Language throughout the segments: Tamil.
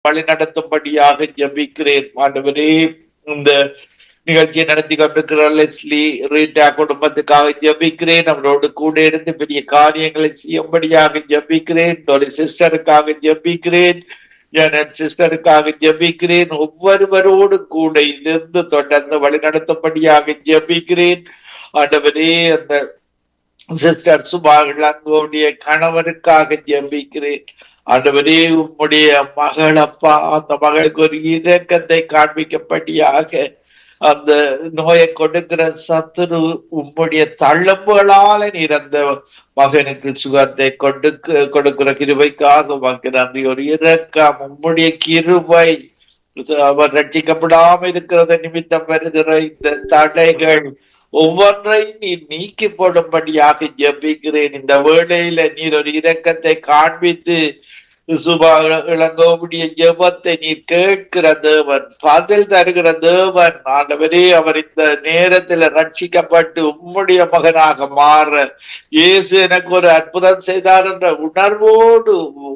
வழி நடத்தும்படியாக ஜபிக்கிறேன் ஆண்டவரே இந்த நிகழ்ச்சியை நடத்தி கொண்டிருக்கிற லெஸ்லி ரீட்டா குடும்பத்துக்காக ஜபிக்கிறேன் அவரோடு கூட இருந்து பெரிய காரியங்களை செய்யும்படியாக ஜபிக்கிறேன் ஒரு சிஸ்டருக்காக ஜபிக்கிறேன் என் சிஸ்டருக்காக ஜபிக்கிறேன் ஒவ்வொருவரோடு கூட இருந்து தொடர்ந்து வழி நடத்தும்படியாக ஜபிக்கிறேன் ஆண்டவரே அந்த சிஸ்டர் சுபா இளங்கோடைய கணவருக்காக ஜெபிக்கிறேன் ஆண்டவரே உம்முடைய மகள் அப்பா அந்த மகளுக்கு ஒரு இரக்கத்தை காண்பிக்கப்படியாக அந்த நோயை கொடுக்கிற சத்துரு உம்முடைய தள்ளம்புகளால நீர் அந்த மகனுக்கு சுகத்தை கொடுக்க கொடுக்கிற கிருபைக்காக உமக்கு நன்றி ஒரு இரக்கம் உம்முடைய கிருபை அவர் ரட்சிக்கப்படாம இருக்கிறத நிமித்தம் வருகிற இந்த தடைகள் ஒவ்வொன்றை நீ நீக்கி போடும்படியாக ஜெபிக்கிறேன் இந்த வேளையில நீர் ஒரு இரக்கத்தை காண்பித்து சுபா இளங்கோவுடைய ஜெபத்தை நீர் கேட்கிற தேவன் பதில் தருகிற தேவன் ஆண்டவரே அவர் இந்த நேரத்துல ரட்சிக்கப்பட்டு உம்முடைய மகனாக மாற இயேசு எனக்கு ஒரு அற்புதம் செய்தார் என்ற உணர்வோடு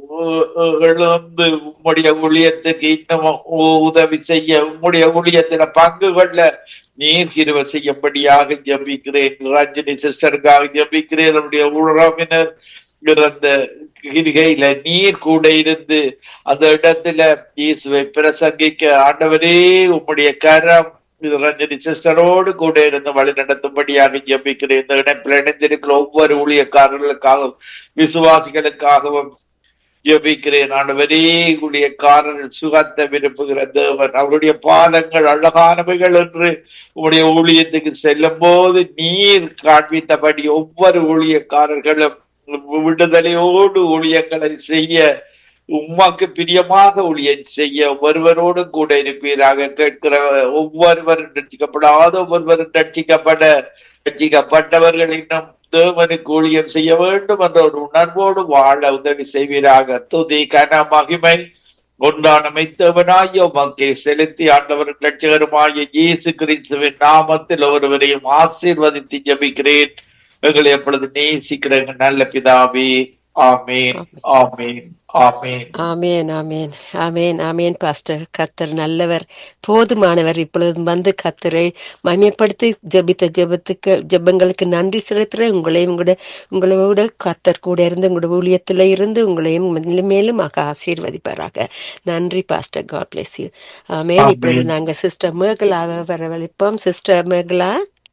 எழுந்து உம்முடைய ஊழியத்துக்கு இன்னும் உதவி செய்ய உம்முடைய ஊழியத்துல பங்கு கொள்ள நீர் கிருவ செய்யும்படியாக ஜபிக்கிறேன் ரஞ்சனி சிஸ்டருக்காக ஜபிக்கிறேன் நம்முடைய உறவினர் அந்த கிரிகையில நீர் கூட இருந்து அந்த இடத்துல இயேசுவை பிரசங்கிக்க ஆண்டவரே உம்முடைய கரம் இது ரஞ்சனி சிஸ்டரோடு கூட இருந்து வழி நடத்தும்படியாக ஜபிக்கிறேன் இந்த இணைப்பில் இணைந்திருக்கிற ஒவ்வொரு ஊழியக்காரர்களுக்காகவும் விசுவாசிகளுக்காகவும் ஜபிக்கிறேன் ஆண்டவரே ஊழியக்காரர்கள் சுகத்தை விரும்புகிற தேவன் அவருடைய பாதங்கள் அழகானவைகள் என்று உடைய ஊழியத்துக்கு செல்லும் போது நீர் காண்பித்தபடி ஒவ்வொரு ஊழியக்காரர்களும் விடுதலையோடு ஊழியங்களை செய்ய உமாக்கு பிரியமாக ஊழியம் செய்ய ஒருவரோடும் கூட இருப்பீராக கேட்கிற ஒவ்வொருவரும் ரட்சிக்கப்படாத ஒவ்வொருவரும் ரட்சிக்கப்பட ரட்சிக்கப்பட்டவர்கள் இன்னும் தேவனுக்கு ஊழியம் செய்ய வேண்டும் என்ற ஒரு உணர்வோடு வாழ உதவி செய்வீராக துதி கன மகிமை ஒன்றான மெய்த்தவனாய உமக்கை செலுத்தி ஆண்டவர் லட்சகரமாய இயேசு கிறிஸ்துவின் நாமத்தில் ஒருவரையும் ஆசீர்வதித்து ஜபிக்கிறேன் எங்களை எப்பொழுது நேசிக்கிற நல்ல பிதாவே ஆமேன் ஆமேன் ஆமேன் ஆமேன் ஆமேன் ஆமேன் ஆமேன் பாஸ்டர் கத்தர் நல்லவர் போதுமானவர் இப்பொழுது வந்து கத்தரை மகிமைப்படுத்தி ஜபித்த ஜபத்துக்கு ஜபங்களுக்கு நன்றி செலுத்துறேன் உங்களையும் கூட உங்களோட கத்தர் கூட இருந்து உங்களோட ஊழியத்துல இருந்து உங்களையும் மேலும் மேலும் ஆக ஆசீர்வதிப்பாராக நன்றி பாஸ்டர் காட் பிளஸ் யூ ஆமேன் இப்பொழுது நாங்க சிஸ்டர் மேகலாவை வரவழைப்போம் சிஸ்டர் மேகலா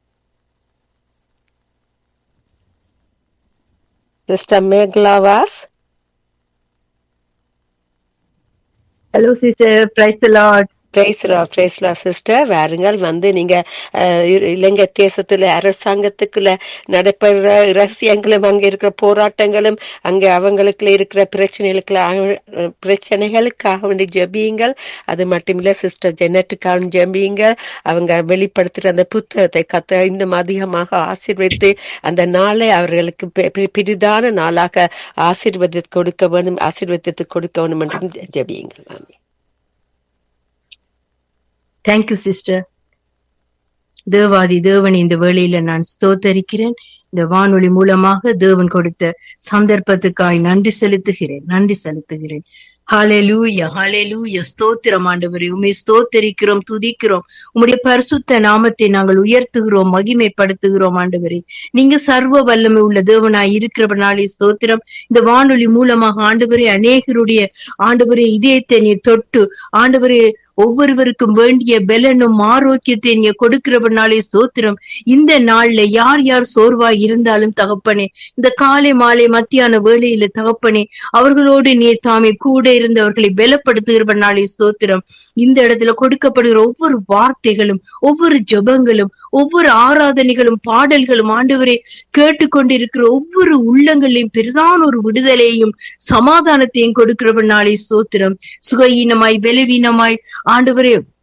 சிஸ்டர் மேகலா வாஸ் hello sister praise the Lord பிரைஸ்லா பிரைஸ்லா சிஸ்டர் வாருங்கள் வந்து நீங்க இலங்கை தேசத்துல அரசாங்கத்துக்குள்ள நடைபெற ரகசியங்களும் அங்க இருக்கிற போராட்டங்களும் அங்க அவங்களுக்குள்ள இருக்கிற பிரச்சனைகளுக்கு பிரச்சனைகளுக்காக வேண்டி ஜபியுங்கள் அது மட்டும் இல்ல சிஸ்டர் ஜெனட்டுக்காக ஜபியுங்கள் அவங்க வெளிப்படுத்துற அந்த புத்தகத்தை கத்த இன்னும் அதிகமாக ஆசீர்வதித்து அந்த நாளை அவர்களுக்கு பிரிதான நாளாக ஆசீர்வதி கொடுக்க வேண்டும் ஆசீர்வதித்து கொடுக்க வேண்டும் என்றும் ஜபியுங்கள் ஆமீன் தேங்க்யூ சிஸ்டர் தேவாதி தேவன் இந்த வேளையில நான் ஸ்தோத்தரிக்கிறேன் இந்த வானொலி மூலமாக தேவன் கொடுத்த சந்தர்ப்பத்துக்காய் நன்றி செலுத்துகிறேன் நன்றி செலுத்துகிறேன் ஹாலேலூயா ஹாலேலூயா ஸ்தோத்திரம் ஆண்டவரே உண்மை ஸ்தோத்தரிக்கிறோம் துதிக்கிறோம் உம்முடைய பரிசுத்த நாமத்தை நாங்கள் உயர்த்துகிறோம் மகிமைப்படுத்துகிறோம் ஆண்டவரே நீங்க சர்வ வல்லமை உள்ள தேவனாய் இருக்கிறவனாலே ஸ்தோத்திரம் இந்த வானொலி மூலமாக ஆண்டவரே அநேகருடைய ஆண்டவரே இதயத்தை நீர் தொட்டு ஆண்டவரே ஒவ்வொருவருக்கும் வேண்டிய பலனும் ஆரோக்கியத்தை நீ கொடுக்கிறவனாலே சோத்திரம் இந்த நாள்ல யார் யார் சோர்வாய் இருந்தாலும் தகப்பனே இந்த காலை மாலை மத்தியான வேளையில தகப்பனே அவர்களோடு நீர் தாமே கூட இருந்து அவர்களை பலப்படுத்துகிறவனாலே ஸ்தோத்திரம் இந்த இடத்துல கொடுக்கப்படுகிற ஒவ்வொரு வார்த்தைகளும் ஒவ்வொரு ஜபங்களும் ஒவ்வொரு ஆராதனைகளும் பாடல்களும் ஆண்டவரே கேட்டுக்கொண்டிருக்கிற ஒவ்வொரு உள்ளங்களையும் பெரிதான ஒரு விடுதலையையும் சமாதானத்தையும் கொடுக்கிறவனாலே ஸ்தோத்திரம் சுகஈனமாய் பலவீனமாய் ஆண்டவரே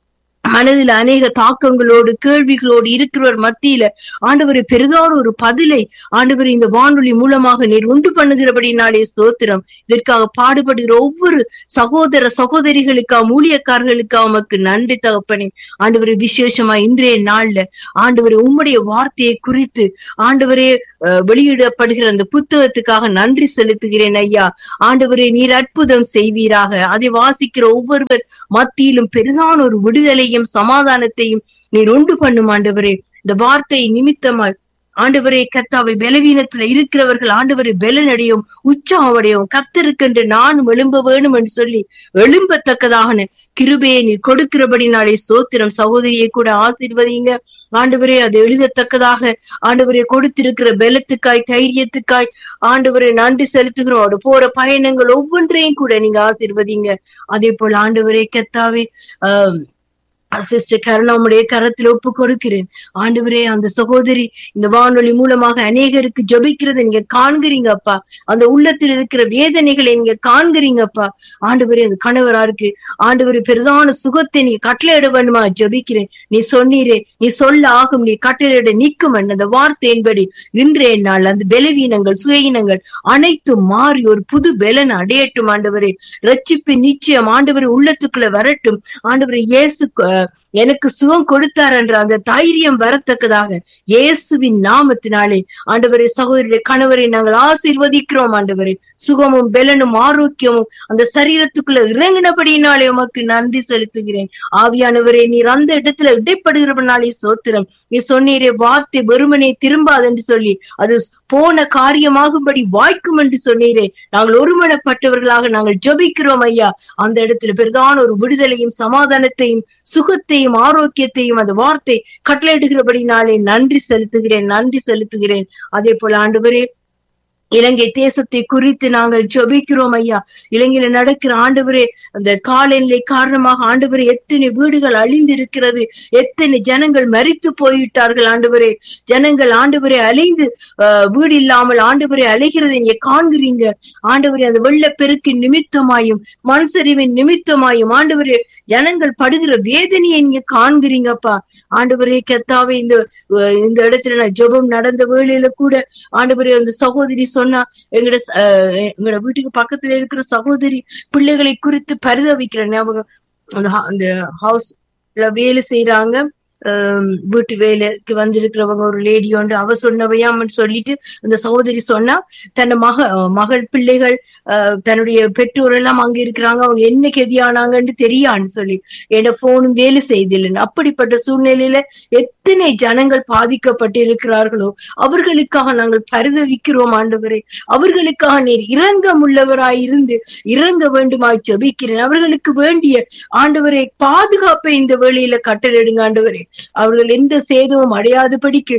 மனதில் அநேக தாக்கங்களோடு கேள்விகளோடு இருக்கிறவர் மத்தியில ஆண்டவரை பெரிதான ஒரு பதிலை ஆண்டவர் இந்த வானொலி மூலமாக நீர் உண்டு பண்ணுகிறபடினாலே ஸ்தோத்திரம் இதற்காக பாடுபடுகிற ஒவ்வொரு சகோதர சகோதரிகளுக்காக ஊழியக்காரர்களுக்காக உமக்கு நன்றி தகப்பனே ஆண்டவரை விசேஷமா இன்றைய நாள்ல ஆண்டவரை உம்முடைய வார்த்தையை குறித்து ஆண்டவரே அஹ், வெளியிடப்படுகிற அந்த புத்தகத்துக்காக நன்றி செலுத்துகிறேன் ஐயா ஆண்டவரே நீர் அற்புதம் செய்வீராக அதை வாசிக்கிற ஒவ்வொருவர் மத்தியிலும் பெரிதான ஒரு விடுதலையும் சமாதானத்தையும் நீர் உண்டு பண்ணும் ஆண்டவரே இந்த வார்த்தை நிமித்தமாய் ஆண்டவரே கத்தாவை பலவீனத்துல இருக்கிறவர்கள் ஆண்டவரை பலனடையும் உற்சாகமடையும் கத்திருக்கின்ற நானும் எழும்ப வேணும் என்று சொல்லி எழும்பத்தக்கதாகன கிருபையை நீர் கொடுக்கிறபடினாலே ஸ்தோத்திரம் சகோதரியை கூட ஆசீர்வதிங்க ஆண்டவரே அது எழுதத்தக்கதாக ஆண்டவரே கொடுத்திருக்கிற பலத்துக்காய் தைரியத்துக்காய் ஆண்டவரை நன்றி செலுத்துகிறோம் அவரு போற பயணங்கள் ஒவ்வொன்றையும் கூட நீங்க ஆசீர்வதிங்க அதே போல ஆண்டவரே கத்தாவே ஆஹ் சிஸ்டர் கருணாமுடைய கரத்தில் ஒப்பு கொடுக்கிறேன் ஆண்டவரே அந்த சகோதரி இந்த வானொலி மூலமாக அநேகருக்கு ஜபிக்கிறதை நீங்க காண்கிறீங்க அப்பா அந்த உள்ளத்தில் இருக்கிற வேதனைகளை நீங்க காண்கிறீங்கப்பா ஆண்டவரே அந்த கணவரா இருக்கு ஆண்டவரே பெரிதான சுகத்தை நீ கட்டளையிட வேண்டுமா ஜபிக்கிறேன் நீ சொன்னீரே நீ சொல்ல ஆகும் நீ கட்டளையிட நிற்கும் அந்த வார்த்தையின்படி இன்றைய நாள் அந்த பலவீனங்கள் சுயயினங்கள் அனைத்தும் மாறி ஒரு புது பலன் அடையட்டும் ஆண்டவரே ரட்சிப்பு நிச்சயம் ஆண்டவரே உள்ளத்துக்குள்ள வரட்டும் ஆண்டவரே இயேசு அஹ், எனக்கு சுகம் கொடுத்தார் என்ற அந்த தைரியம் வரத்தக்கதாக இயேசுவின் நாமத்தினாலே ஆண்டவரே சகோதரருடைய கணவரை நாங்கள் ஆசீர்வதிக்கிறோம் ஆண்டவரே சுகமும் பெலனும் ஆரோக்கியமும் அந்த சரீரத்துக்குள்ள இறங்கினபடியினாலே உமக்கு நன்றி செலுத்துகிறேன் ஆவியானவரே நீர் அந்த இடத்துல இடைப்படுகிறபடினாலே சோத்திரம் நீ சொன்னீரே வார்த்தை வெறுமனே திரும்பாது என்று சொல்லி அது போன காரியமாகும்படி வாய்க்கும் என்று சொன்னீரே நாங்கள் ஒருமனப்பட்டவர்களாக நாங்கள் ஜெபிக்கிறோம் ஐயா அந்த இடத்துல பெரிதான ஒரு விடுதலையும் சமாதானத்தையும் சுகத்தையும் ஆரோக்கியத்தையும் அந்த வார்த்தை கட்டளையிடுகிறபடினாலே நன்றி செலுத்துகிறேன் நன்றி செலுத்துகிறேன் அதே போல ஆண்டவரே இலங்கை தேசத்தை குறித்து நாங்கள் ஜெபிக்கிறோம் ஐயா இலங்கையில நடக்கிற ஆண்டவரே அந்த காலநிலை காரணமாக ஆண்டவரே எத்தனை வீடுகள் அழிந்திருக்கிறது எத்தனை ஜனங்கள் மரித்து போய்விட்டார்கள் ஆண்டவரே ஜனங்கள் ஆண்டவரே அலைந்து ஆஹ், வீடு இல்லாமல் ஆண்டவரே அலைகிறதை நீங்க காண்கிறீங்க ஆண்டவரே அந்த வெள்ளப்பெருக்கின் நிமித்தமாயும் மண் சரிவின் நிமித்தமாயும் ஆண்டவரே ஜனங்கள் படுகிற வேதனையை நீங்க காண்கிறீங்கப்பா ஆண்டவரே கத்தாவே இந்த அஹ், இந்த இடத்துல நான் ஜெபம் நடந்த வேளையில கூட ஆண்டவரே அந்த சகோதரி சொன்னா எங்கட அஹ், எங்கட வீட்டுக்கு பக்கத்துல இருக்கிற சகோதரி பிள்ளைகளை குறித்து பரிதவிக்கிற ஞாபகம் அந்த ஹா- அந்த ஹவுஸ்ல வேலை செய்யறாங்க ஆஹ் வீட்டு வேலைக்கு வந்திருக்கிறவங்க ஒரு லேடி உண்டு அவ சொன்னவையாமன்னு சொல்லிட்டு அந்த சகோதரி சொன்னா தன்னை மக அஹ் மகள் பிள்ளைகள் ஆஹ் தன்னுடைய பெற்றோர் எல்லாம் அங்க இருக்கிறாங்க அவங்க என்ன கெதியானாங்கன்னு தெரியான்னு சொல்லி என்னோட போனும் வேலை செய்தில்லைன்னு அப்படிப்பட்ட சூழ்நிலையில எத்தனை ஜனங்கள் பாதிக்கப்பட்டு இருக்கிறார்களோ அவர்களுக்காக நாங்கள் பரிதவிக்கிறோம் ஆண்டவரே அவர்களுக்காக நீர் இரங்கம் உள்ளவராய் இருந்து இறங்க வேண்டுமாய் ஜெபிக்கிறேன் அவர்களுக்கு வேண்டிய ஆண்டவரை பாதுகாப்பை இந்த வேளையில கட்டளையிடுங்க ஆண்டவரே அவர்கள் எந்த சேதமும் அடையாதபடிக்கு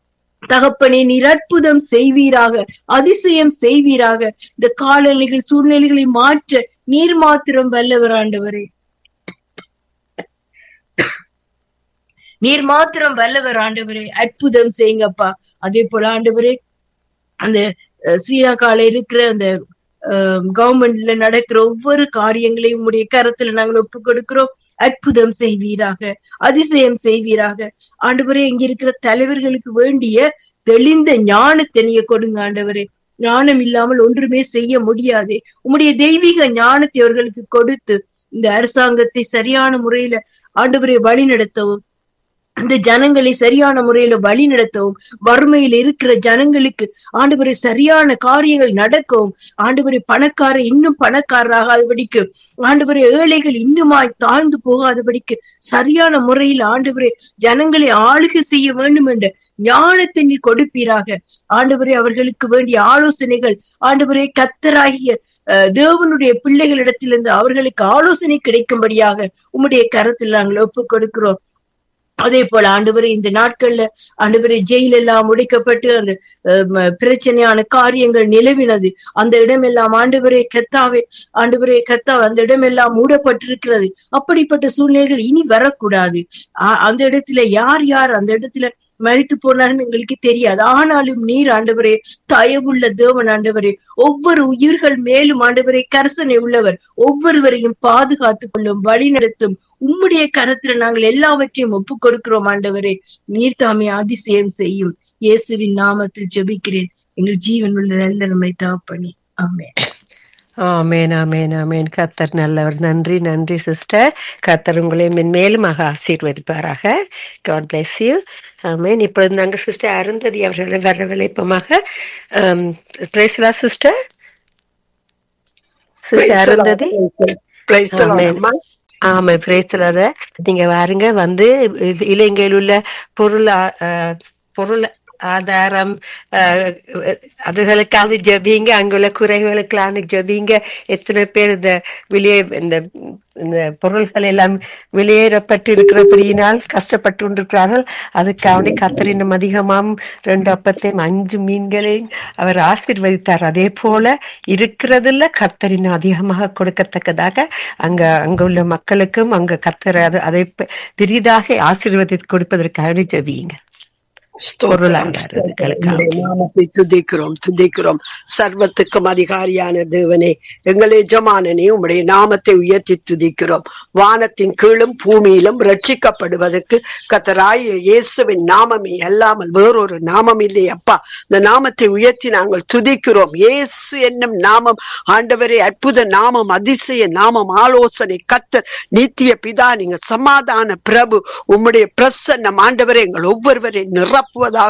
தகப்பனே நீர் அற்புதம் செய்வீராக அதிசயம் செய்வீராக இந்த காலநிலைகள் சூழ்நிலைகளை மாற்ற நீர் மாத்திரம் வல்லவர் ஆண்டவரே நீர் மாத்திரம் வல்லவர் ஆண்டவரே அற்புதம் செய்யுங்கப்பா அதே போல ஆண்டவரே அந்த அஹ், ஸ்ரீலங்கால இருக்கிற அந்த கவர்மெண்ட்ல நடக்கிற ஒவ்வொரு காரியங்களையும் உடைய கரத்துல நாங்கள் ஒப்பு கொடுக்கிறோம் அற்புதம் செய்வீராக அதிசயம் செய்வீராக ஆண்டவரே இங்க இருக்கிற தலைவர்களுக்கு வேண்டிய தெளிந்த ஞானத்தை நீங்க கொடுங்க ஆண்டவரே ஞானம் இல்லாமல் ஒன்றுமே செய்ய முடியாது உம்முடைய தெய்வீக ஞானத்தை அவர்களுக்கு கொடுத்து இந்த அரசாங்கத்தை சரியான முறையில ஆண்டவரை வழி நடத்தவும் அந்த ஜனங்களை சரியான முறையில வழி நடத்தவும் வறுமையில் இருக்கிற ஜனங்களுக்கு ஆண்டவரை சரியான காரியங்கள் நடக்கவும் ஆண்டவரை பணக்கார இன்னும் பணக்காரராகாதபடிக்கு ஆண்டவரை ஏழைகள் இன்னுமாய் தாழ்ந்து போகாதபடிக்கு சரியான முறையில் ஆண்டவரை ஜனங்களை ஆளுகை செய்ய வேண்டும் என்ற ஞானத்தை நீ கொடுப்பீராக ஆண்டவரே அவர்களுக்கு வேண்டிய ஆலோசனைகள் ஆண்டவரே கத்தராகிய அஹ், தேவனுடைய பிள்ளைகளிடத்திலிருந்து அவர்களுக்கு ஆலோசனை கிடைக்கும்படியாக உம்முடைய கரத்தில் நாங்கள் ஒப்புக் கொடுக்கிறோம் அதே போல ஆண்டவரே இந்த நாட்கள்ல ஆண்டவரே ஜெயில் எல்லாம் உடைக்கப்பட்டு அந்த அஹ், ம- பிரச்சனையான காரியங்கள் நிலவினது அந்த இடமெல்லாம் ஆண்டவரே கத்தாவே ஆண்டவரே கத்தாவே அந்த இடமெல்லாம் மூடப்பட்டிருக்கிறது அப்படிப்பட்ட சூழ்நிலைகள் இனி வரக்கூடாது ஆ- அந்த இடத்துல யார் யார் அந்த இடத்துல மறித்து போனாருன்னு எங்களுக்கு தெரியாது ஆனாலும் நீர் ஆண்டவரே தயவுள்ள தேவன் ஆண்டவரே ஒவ்வொரு உயிர்கள் மேலும் ஆண்டவரே கரசனை உள்ளவர் ஒவ்வொருவரையும் பாதுகாத்துக் கொள்ளும் வழி நடத்தும் உம்முடைய கரத்துல நாங்கள் எல்லாவற்றையும் ஒப்புக் கொடுக்கிறோம் ஆண்டவரே நீர் தாமே அதிசயம் செய்யும் இயேசுவின் நாமத்தில் ஜெபிக்கிறேன் எங்கள் ஜீவன் உள்ள நல்ல நம்மை தாப்பணி ஆமென் ஆமேன் ஆமேன் ஆமேன் கத்தர் நல்லவர் நன்றி நன்றி சிஸ்டர் கத்தர் உங்களை மென்மேலுமாக ஆசீர்வதிப்பாராக காட் bless யூ ஆமேன் இப்பொழுது நாங்கள் சிஸ்டர் அருந்ததி அவர்களை வர விளைப்பமாக பிரேசலா sister sister Arundhati Praise the Lord, Amen. அம்மா. ஆமா பிரேசலர நீங்க வாருங்க வந்து இ- இலங்கையில் உள்ள பொருள் ஆ- அஹ், பொருள் ஆதாரம் அஹ், அதுகளுக்காக ஜபிங்க அங்குள்ள குறைகளுக்கான ஜபிங்க எத்தனை பேர் இந்த வெளியே இந்த இந்த பொருள்கள் எல்லாம் வெளியேறப்பட்டு இருக்கிறபடியினால் கஷ்டப்பட்டு கொண்டிருக்கிறார்கள் அதுக்காக கத்தரினம் அதிகமாம் ரெண்டு அப்பத்தையும் அஞ்சு மீன்களையும் அவர் ஆசீர்வதித்தார் அதே போல இருக்கிறதுல கத்தரின் அதிகமாக கொடுக்கத்தக்கதாக அங்க அங்குள்ள மக்களுக்கும் அங்க கத்தர் அது அதை பெ- பெரிதாக ஆசீர்வதி கொடுப்பதற்காக ஜெபியுங்க ஸ்தோத்திரம், பொருளாதாரங்களுக்காக. உம்முடைய நாமத்தை துதிக்கிறோம் துதிக்கிறோம் சர்வத்துக்கும் அதிகாரியான தேவனே எங்கள் எஜமானனே உம்முடைய நாமத்தை உயர்த்தி துதிக்கிறோம் வானத்தின் கீழும் பூமியிலும் ரட்சிக்கப்படுவதற்கு கத்தராய இயேசுவின் நாமமே அல்லாமல் வேறொரு நாமம் இல்லை அப்பா இந்த நாமத்தை உயர்த்தி நாங்கள் துதிக்கிறோம் இயேசு என்னும் நாமம் ஆண்டவரே அற்புத நாமம் அதிசய நாமம் ஆலோசனை கத்தர் நித்திய பிதா நீங்க சமாதான பிரபு உம்முடைய பிரசன்னம் ஆண்டவரே எங்கள் ஒவ்வொருவரை நிரப்புவதாக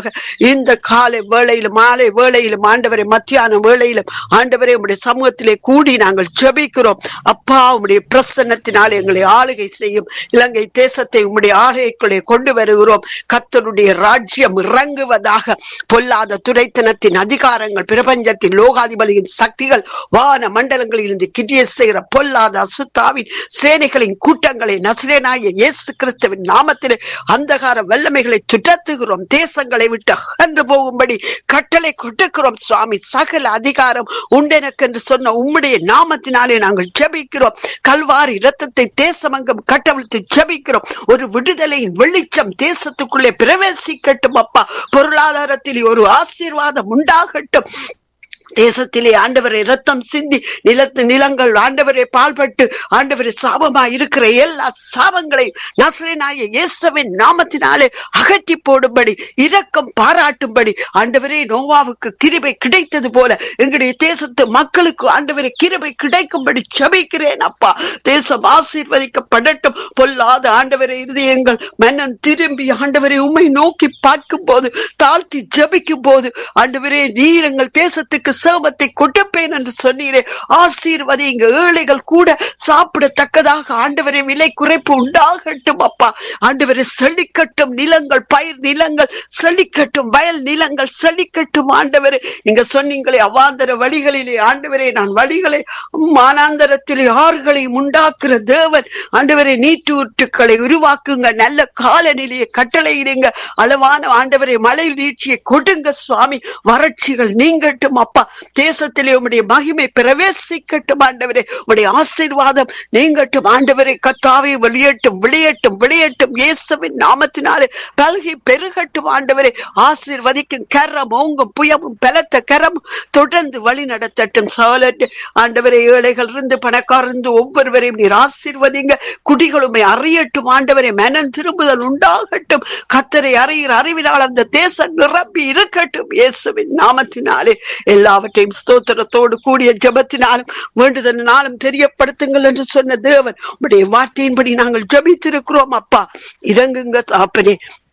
இந்த காலை வேளையிலும் மாலை வேளையிலும் ஆண்டவரை மத்தியான வேளையிலும் ஆண்டவரே உம்முடைய சமூகத்திலே கூடி நாங்கள் ஜெபிக்கிறோம் அப்பா உம்முடைய பிரசன்னத்தினால் எங்களை ஆளுகை செய்யும் இலங்கை தேசத்தை உம்முடைய ஆளுகைக்குள்ளே கொண்டு வருகிறோம் கத்தருடைய ராஜ்யம் இறங்குவதாக பொல்லாத துரைத்தனத்தின் அதிகாரங்கள் பிரபஞ்சத்தின் லோகாதிபதியின் சக்திகள் வான மண்டலங்களில் இருந்து கிட்டிய செய்கிற பொல்லாத அசுத்தாவின் சேனைகளின் கூட்டங்களை நசிரேனாய இயேசு கிறிஸ்துவின் நாமத்திலே அந்தகார வல்லமைகளை துரத்துகிறோம் தேசங்களை விட்டு அகன்று போகும்படி கட்டளை கொடுக்கிறோம் சுவாமி சகல அதிகாரம் உண்டெனக்கு என்று சொன்ன உம்முடைய நாமத்தினாலே நாங்கள் ஜெபிக்கிறோம் கல்வாரி இரத்தத்தை தேசமங்கம் கட்டவிழ்த்து ஜெபிக்கிறோம் ஒரு விடுதலையின் வெளிச்சம் தேசத்துக்குள்ளே பிரவேசிக்கட்டும் அப்பா பொருளாதாரத்தில் ஒரு ஆசீர்வாதம் உண்டாகட்டும் தேசத்திலே ஆண்டவரை ரத்தம் சிந்தி நிலத்து நிலங்கள் ஆண்டவரை பால்பட்டு ஆண்டவரை சாபமா இருக்கிற எல்லா சாபங்களையும் நசரனாய இயேசுவின் நாமத்தினாலே அகற்றி போடும்படி இரக்கம் பாராட்டும்படி ஆண்டவரே நோவாவுக்கு கிருபை கிடைத்தது போல எங்களுடைய தேசத்து மக்களுக்கு ஆண்டவரை கிருபை கிடைக்கும்படி ஜெபிக்கிறேன் அப்பா தேசம் ஆசீர்வதிக்கப்படட்டும் பொல்லாத ஆண்டவரை இருதயங்கள் மன்னன் திரும்பி ஆண்டவரை உம்மை நோக்கி பார்க்கும் போது தாழ்த்தி ஜெபிக்கும் போது ஆண்டவரே நீர் எங்கள் தேசத்துக்கு சேமத்தை கொடுப்பேன் என்று சொன்னீரே ஆசீர்வதி இங்க ஏழைகள் கூட சாப்பிடத்தக்கதாக ஆண்டவரே விலை குறைப்பு உண்டாகட்டும் அப்பா ஆண்டவரே செழிக்கட்டும் நிலங்கள் பயிர் நிலங்கள் செழிக்கட்டும் வயல் நிலங்கள் செழிக்கட்டும் ஆண்டவரே நீங்க சொன்னீங்களே அவாந்தர வழிகளிலே ஆண்டவரே நான் வழிகளை மானாந்தரத்திலே ஆறுகளையும் உண்டாக்குற தேவன் ஆண்டவரே நீட்டூற்றுக்களை உருவாக்குங்க நல்ல காலநிலையை கட்டளையிடுங்க அளவான ஆண்டவரே மழை நீட்சியை கொடுங்க சுவாமி வறட்சிகள் நீங்கட்டும் அப்பா தேசத்திலே உம்முடைய மகிமை பிரவேசிக்கட்டும் ஆண்டவரே உம்முடைய ஆசீர்வாதம் நீங்கட்டும் ஆண்டவரே கத்தாவே வெளியேட்டும் விளையட்டும் விளையட்டும் இயேசுவின் நாமத்தினாலே பல்கி பெருகட்டும் ஆண்டவரே ஆசீர்வதிக்கும் கரம் ஓங்கும் புயமும் பலத்த கரம் தொடர்ந்து வழி நடத்தட்டும் சோழட்டு ஆண்டவரே ஏழைகள் இருந்து பணக்காரர் இருந்து ஒவ்வொருவரையும் நீர் ஆசீர்வதிங்க குடிகளுமை அறியட்டும் ஆண்டவரை மனம் திரும்புதல் உண்டாகட்டும் கத்தரை அறிகிற அறிவினால் அந்த தேசம் நிரம்பி இருக்கட்டும் இயேசுவின் நாமத்தினாலே எல்லாவற்றையும் ஸ்தோத்திரத்தோடு கூடிய ஜெபத்தினாலும் வேண்டுதலினாலும் தெரியப்படுத்துங்கள் என்று சொன்ன தேவன் உடைய வார்த்தையின்படி நாங்கள் ஜெபித்திருக்கிறோம் அப்பா இறங்குங்க அப்பனே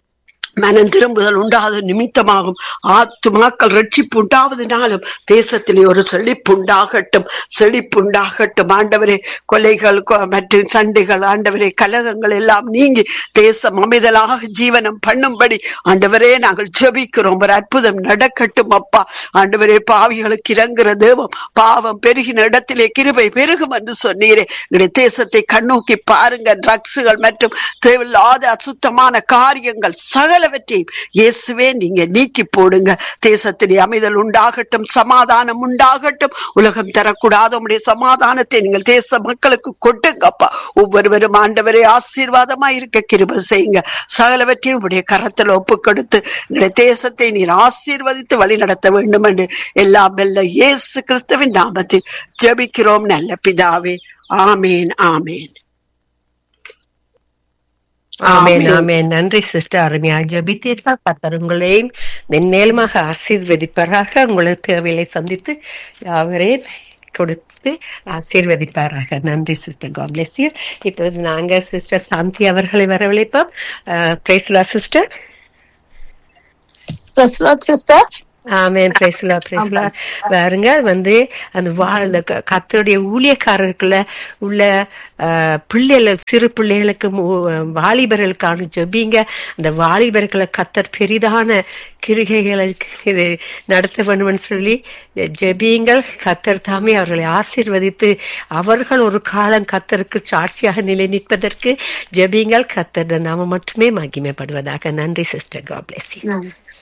மனம் திரும்புதல் உண்டாத நிமித்தமாகும் ஆத்துமாக்கள் ரட்சிப்பு உண்டாவதனாலும் தேசத்திலே ஒரு செழிப்பு உண்டாகட்டும் செழிப்பு உண்டாகட்டும் ஆண்டவரே கொலைகள் கொ- மற்றும் சண்டைகள் ஆண்டவரே கலகங்கள் எல்லாம் நீங்கி தேசம் அமைதலாக ஜீவனம் பண்ணும்படி ஆண்டவரே நாங்கள் ஜெபிக்கிறோம் ஒரு அற்புதம் நடக்கட்டும் அப்பா ஆண்டவரே பாவிகளுக்கு இறங்குற தேவம் பாவம் பெருகின இடத்திலே கிருபை பெருகும் என்று சொன்னீரே எங்களுடைய தேசத்தை கண்ணோக்கி பாருங்க ட்ரக்ஸுகள் மற்றும் தேவையில்லாத அசுத்தமான காரியங்கள் சகல சகலவற்றையும் இயேசுவே நீங்க நீக்கி போடுங்க தேசத்திலே அமைதல் உண்டாகட்டும் சமாதானம் உண்டாகட்டும் உலகம் தரக்கூடாத உடைய சமாதானத்தை நீங்கள் தேச மக்களுக்கு கொட்டுங்கப்பா ஒவ்வொருவரும் ஆண்டவரே ஆசீர்வாதமா இருக்க கிருப செய்யுங்க சகலவற்றையும் உடைய கரத்தில் ஒப்பு கொடுத்து எங்களுடைய தேசத்தை நீர் ஆசீர்வதித்து வழி நடத்த வேண்டும் என்று எல்லாம் வெல்ல இயேசு கிறிஸ்துவின் நாமத்தில் ஜெபிக்கிறோம் நல்ல பிதாவே ஆமேன் ஆமேன் ஆமென் ஆமென். ஆமென் நன்றி சிஸ்டர் அருமையா ஜெபித்தீர்கள் கர்த்தர் உங்களையும் மென்மேலுமாக ஆசீர்வதிப்பாராக உங்களுக்கு தேவையை சந்தித்து யாவரையும் கொடுத்து ஆசீர்வதிப்பாராக நன்றி சிஸ்டர் காட் பிளஸ் யூ இப்போது நாங்க சிஸ்டர் சாந்தி அவர்களை வரவழைப்போம் பிரேஸ்லா சிஸ்டர் சிஸ்டர் ஆமென் பிரேஸ்லா பிரேஸ்லா பாருங்க வந்து அந்த வாழ் கத்தருடைய ஊழியக்காரருக்குள்ள உள்ள அஹ், பிள்ளைகள் சிறு பிள்ளைகளுக்கு மு- வாலிபர்களுக்கான ஜெபிங்க அந்த வாலிபர்களை கத்தர் பெரிதான கிருகைகளை இது நடத்த வேண்டும்னு சொல்லி ஜெபியுங்கள் கத்தர் தாமே அவர்களை ஆசீர்வதித்து அவர்கள் ஒரு காலம் கத்தருக்கு சாட்சியாக நிலை நிற்பதற்கு ஜெபியுங்கள் கத்தர் நாம மட்டுமே மகிமைப்படுவதாக நன்றி சிஸ்டர் காட் பிளஸ் யூ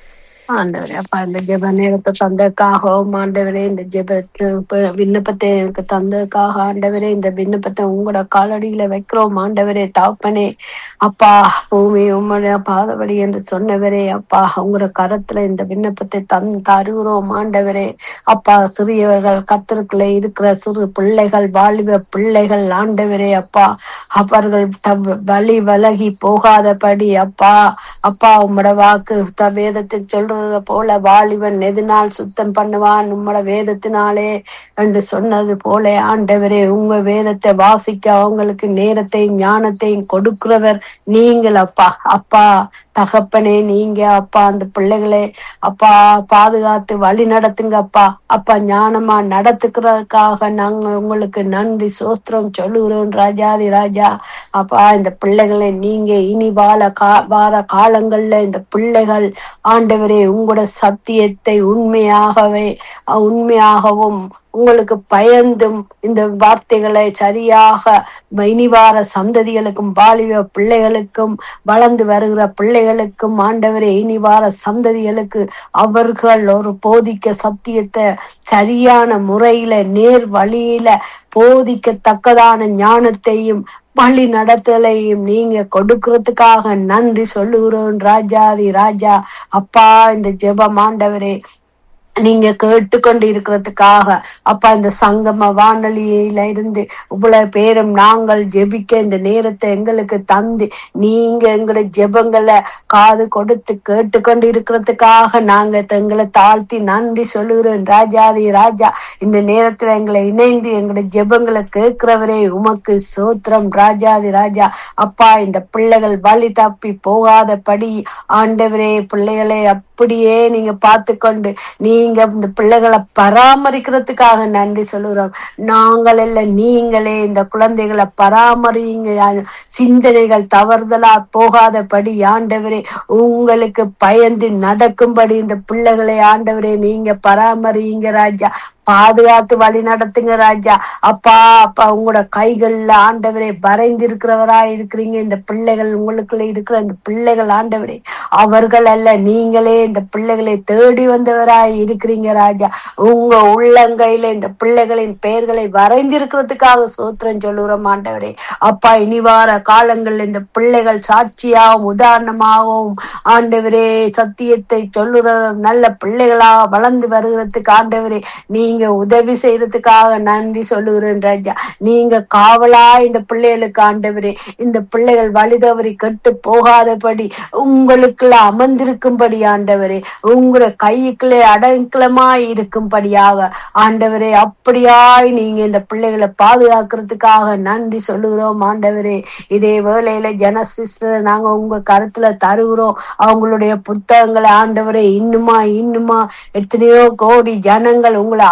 ஆண்டவரே அப்பா இந்த ஜெப நேரத்தை தந்ததுக்காகவும் ஆண்டவரே இந்த ஜெப விண்ணப்பத்தை எனக்கு தந்ததுக்காக ஆண்டவரே இந்த விண்ணப்பத்தை உங்களோட காலடியில வைக்கிறோம் ஆண்டவரே தாப்பனே அப்பா பூமி உம்முடைய பாதபடி என்று சொன்னவரே அப்பா உங்களோட கரத்துல இந்த விண்ணப்பத்தை தந் தருகிறோம் ஆண்டவரே அப்பா சிறியவர்கள் கத்தருக்குள்ள இருக்கிற சிறு பிள்ளைகள் வாலிப பிள்ளைகள் ஆண்டவரே அப்பா அவர்கள் தவ் வழி விலகி போகாதபடி அப்பா அப்பா உம்மோட வாக்கு த வேதத்தில் சொல்றது போல வாலிபன் எதுனால் சுத்தம் பண்ணுவான் உம்மோட வேதத்தினாலே என்று சொன்னது போல ஆண்டவரே உங்க வேதத்தை வாசிக்க அவங்களுக்கு நேரத்தையும் ஞானத்தையும் கொடுக்கிறவர் நீங்கள் அப்பா அப்பா தகப்பனே நீங்க அப்பா அந்த பிள்ளைகளை அப்பா பாதுகாத்து வழி நடத்துங்க அப்பா அப்பா ஞானமா நடத்துக்கிறதுக்காக நாங்க உங்களுக்கு நன்றி சோஸ்திரம் சொல்லுகிறோம் ராஜாதி ராஜா அப்பா இந்த பிள்ளைகளை நீங்க இனி வாழ கா வார காலங்கள்ல இந்த பிள்ளைகள் ஆண்டவரே உங்களோட சத்தியத்தை உண்மையாகவே அஹ், உண்மையாகவும் உங்களுக்கு பயந்தும் இந்த வார்த்தைகளை சரியாக இனிவார சந்ததிகளுக்கும் வாலிப பிள்ளைகளுக்கும் வளர்ந்து வருகிற பிள்ளைகளுக்கும் ஆண்டவரே இனிவார சந்ததிகளுக்கு அவர்கள் ஒரு போதிக்க சத்தியத்தை சரியான முறையில நேர் வழியில போதிக்கத்தக்கதான ஞானத்தையும் வழி நடத்தலையும் நீங்க கொடுக்கறதுக்காக நன்றி சொல்லுகிறோம் ராஜாதி ராஜா அப்பா இந்த ஜெபம் ஆண்டவரே நீங்க கேட்டுக்கொண்டு இருக்கிறதுக்காக அப்பா இந்த சங்கம வானொலியில இருந்து இவ்வளவு பேரும் நாங்கள் ஜெபிக்க இந்த நேரத்தை எங்களுக்கு தந்து நீங்க எங்களோட ஜெபங்களை காது கொடுத்து கேட்டுக்கொண்டு இருக்கிறதுக்காக நாங்க எங்களை தாழ்த்தி நன்றி சொல்லுகிறோம் ராஜாதி ராஜா இந்த நேரத்துல எங்களை இணைந்து எங்களோட ஜெபங்களை கேட்கிறவரே உமக்கு சோத்திரம் ராஜாதி ராஜா அப்பா இந்த பிள்ளைகள் வழி தப்பி போகாதபடி ஆண்டவரே பிள்ளைகளை அப்படியே நீங்க பார்த்து கொண்டு நீங்க இந்த பிள்ளைகளை பராமரிக்கிறதுக்காக நன்றி சொல்லுகிறோம் நாங்கள் இல்ல நீங்களே இந்த குழந்தைகளை பராமரிங்க சிந்தனைகள் தவறுதலா போகாதபடி ஆண்டவரே உங்களுக்கு பயந்து நடக்கும்படி இந்த பிள்ளைகளை ஆண்டவரே நீங்க பராமரிங்க ராஜா பாதுகாத்து வழி நடத்துங்க ராஜா அப்பா அப்பா உங்களோட கைகள்ல ஆண்டவரே வரைந்திருக்கிறவரா இருக்கிறீங்க இந்த பிள்ளைகள் உங்களுக்குள்ள இருக்கிற இந்த பிள்ளைகள் ஆண்டவரே அவர்கள் அல்ல நீங்களே இந்த பிள்ளைகளை தேடி வந்தவராய் இருக்கிறீங்க ராஜா உங்க உள்ளங்கையில இந்த பிள்ளைகளின் பெயர்களை வரைந்திருக்கிறதுக்காக சோத்திரம் சொல்லுகிறோம் ஆண்டவரே அப்பா இனி வார காலங்கள்ல இந்த பிள்ளைகள் சாட்சியாகவும் உதாரணமாகவும் ஆண்டவரே சத்தியத்தை சொல்லுற நல்ல பிள்ளைகளா வளர்ந்து வருகிறதுக்கு ஆண்டவரே நீங்க உதவி செய்யறதுக்காக நன்றி சொல்லுகிறேன் ராஜா நீங்க காவலா இந்த பிள்ளைகளுக்கு ஆண்டவரே இந்த பிள்ளைகள் வழி தவறி கெட்டு போகாதபடி உங்களுக்குள்ள அமர்ந்திருக்கும்படி ஆண்டவரே உங்களோட கையுக்குள்ளே அடங்கலமாய் இருக்கும்படியாக ஆண்டவரே அப்படியாய் நீங்க இந்த பிள்ளைகளை பாதுகாக்கிறதுக்காக நன்றி சொல்லுகிறோம் ஆண்டவரே இதே வேளையில ஜனசிஸ்டர் நாங்க உங்க கருத்துல தருகிறோம் அவங்களுடைய புத்தகங்களை ஆண்டவரே இன்னுமா இன்னுமா எத்தனையோ கோடி ஜனங்கள் உங்களை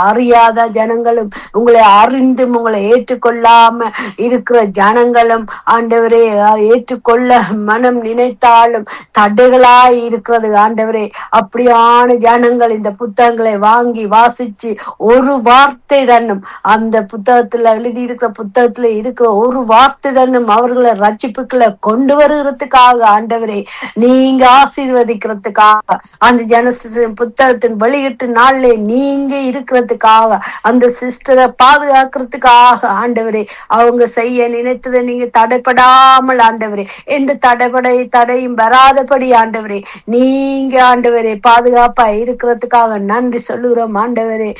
அறியாத ஜனங்களும் உங்களை அறிந்தும் உங்களை ஏற்றுக்கொள்ளாம இருக்கிற ஜனங்களும் ஆண்டவரே அஹ், ஏற்றுக்கொள்ள மனம் நினைத்தாலும் தடைகளாய் இருக்கிறது ஆண்டவரே அப்படியான ஜனங்கள் இந்த புத்தகங்களை வாங்கி வாசிச்சு ஒரு வார்த்தை தன்னும் அந்த புத்தகத்துல எழுதி இருக்கிற புத்தகத்துல இருக்கிற ஒரு வார்த்தை தன்னும் அவர்களை ரட்சிப்புக்களை கொண்டு வருகிறதுக்காக ஆண்டவரே நீங்க ஆசீர்வதிக்கிறதுக்காக அந்த ஜனசிஸ்டரின் புத்தகத்தின் வெளியீட்டு நாள்ல நீங்க இருக்கிறதுக்காக அந்த சிஸ்டரை பாதுகாக்கிறதுக்காக ஆண்டவரே அவங்க செய்ய நினைத்ததை நீங்க தடைப்படாமல் ஆண்டவரே எந்த தடைபடை தடையும் வராதபடி ஆண்டவரே நீங்க ஆண்டவரே பாதுகாப்பா இருக்கிறதுக்காக நன்றி சொல்லுகிறோம் ஆண்டவரே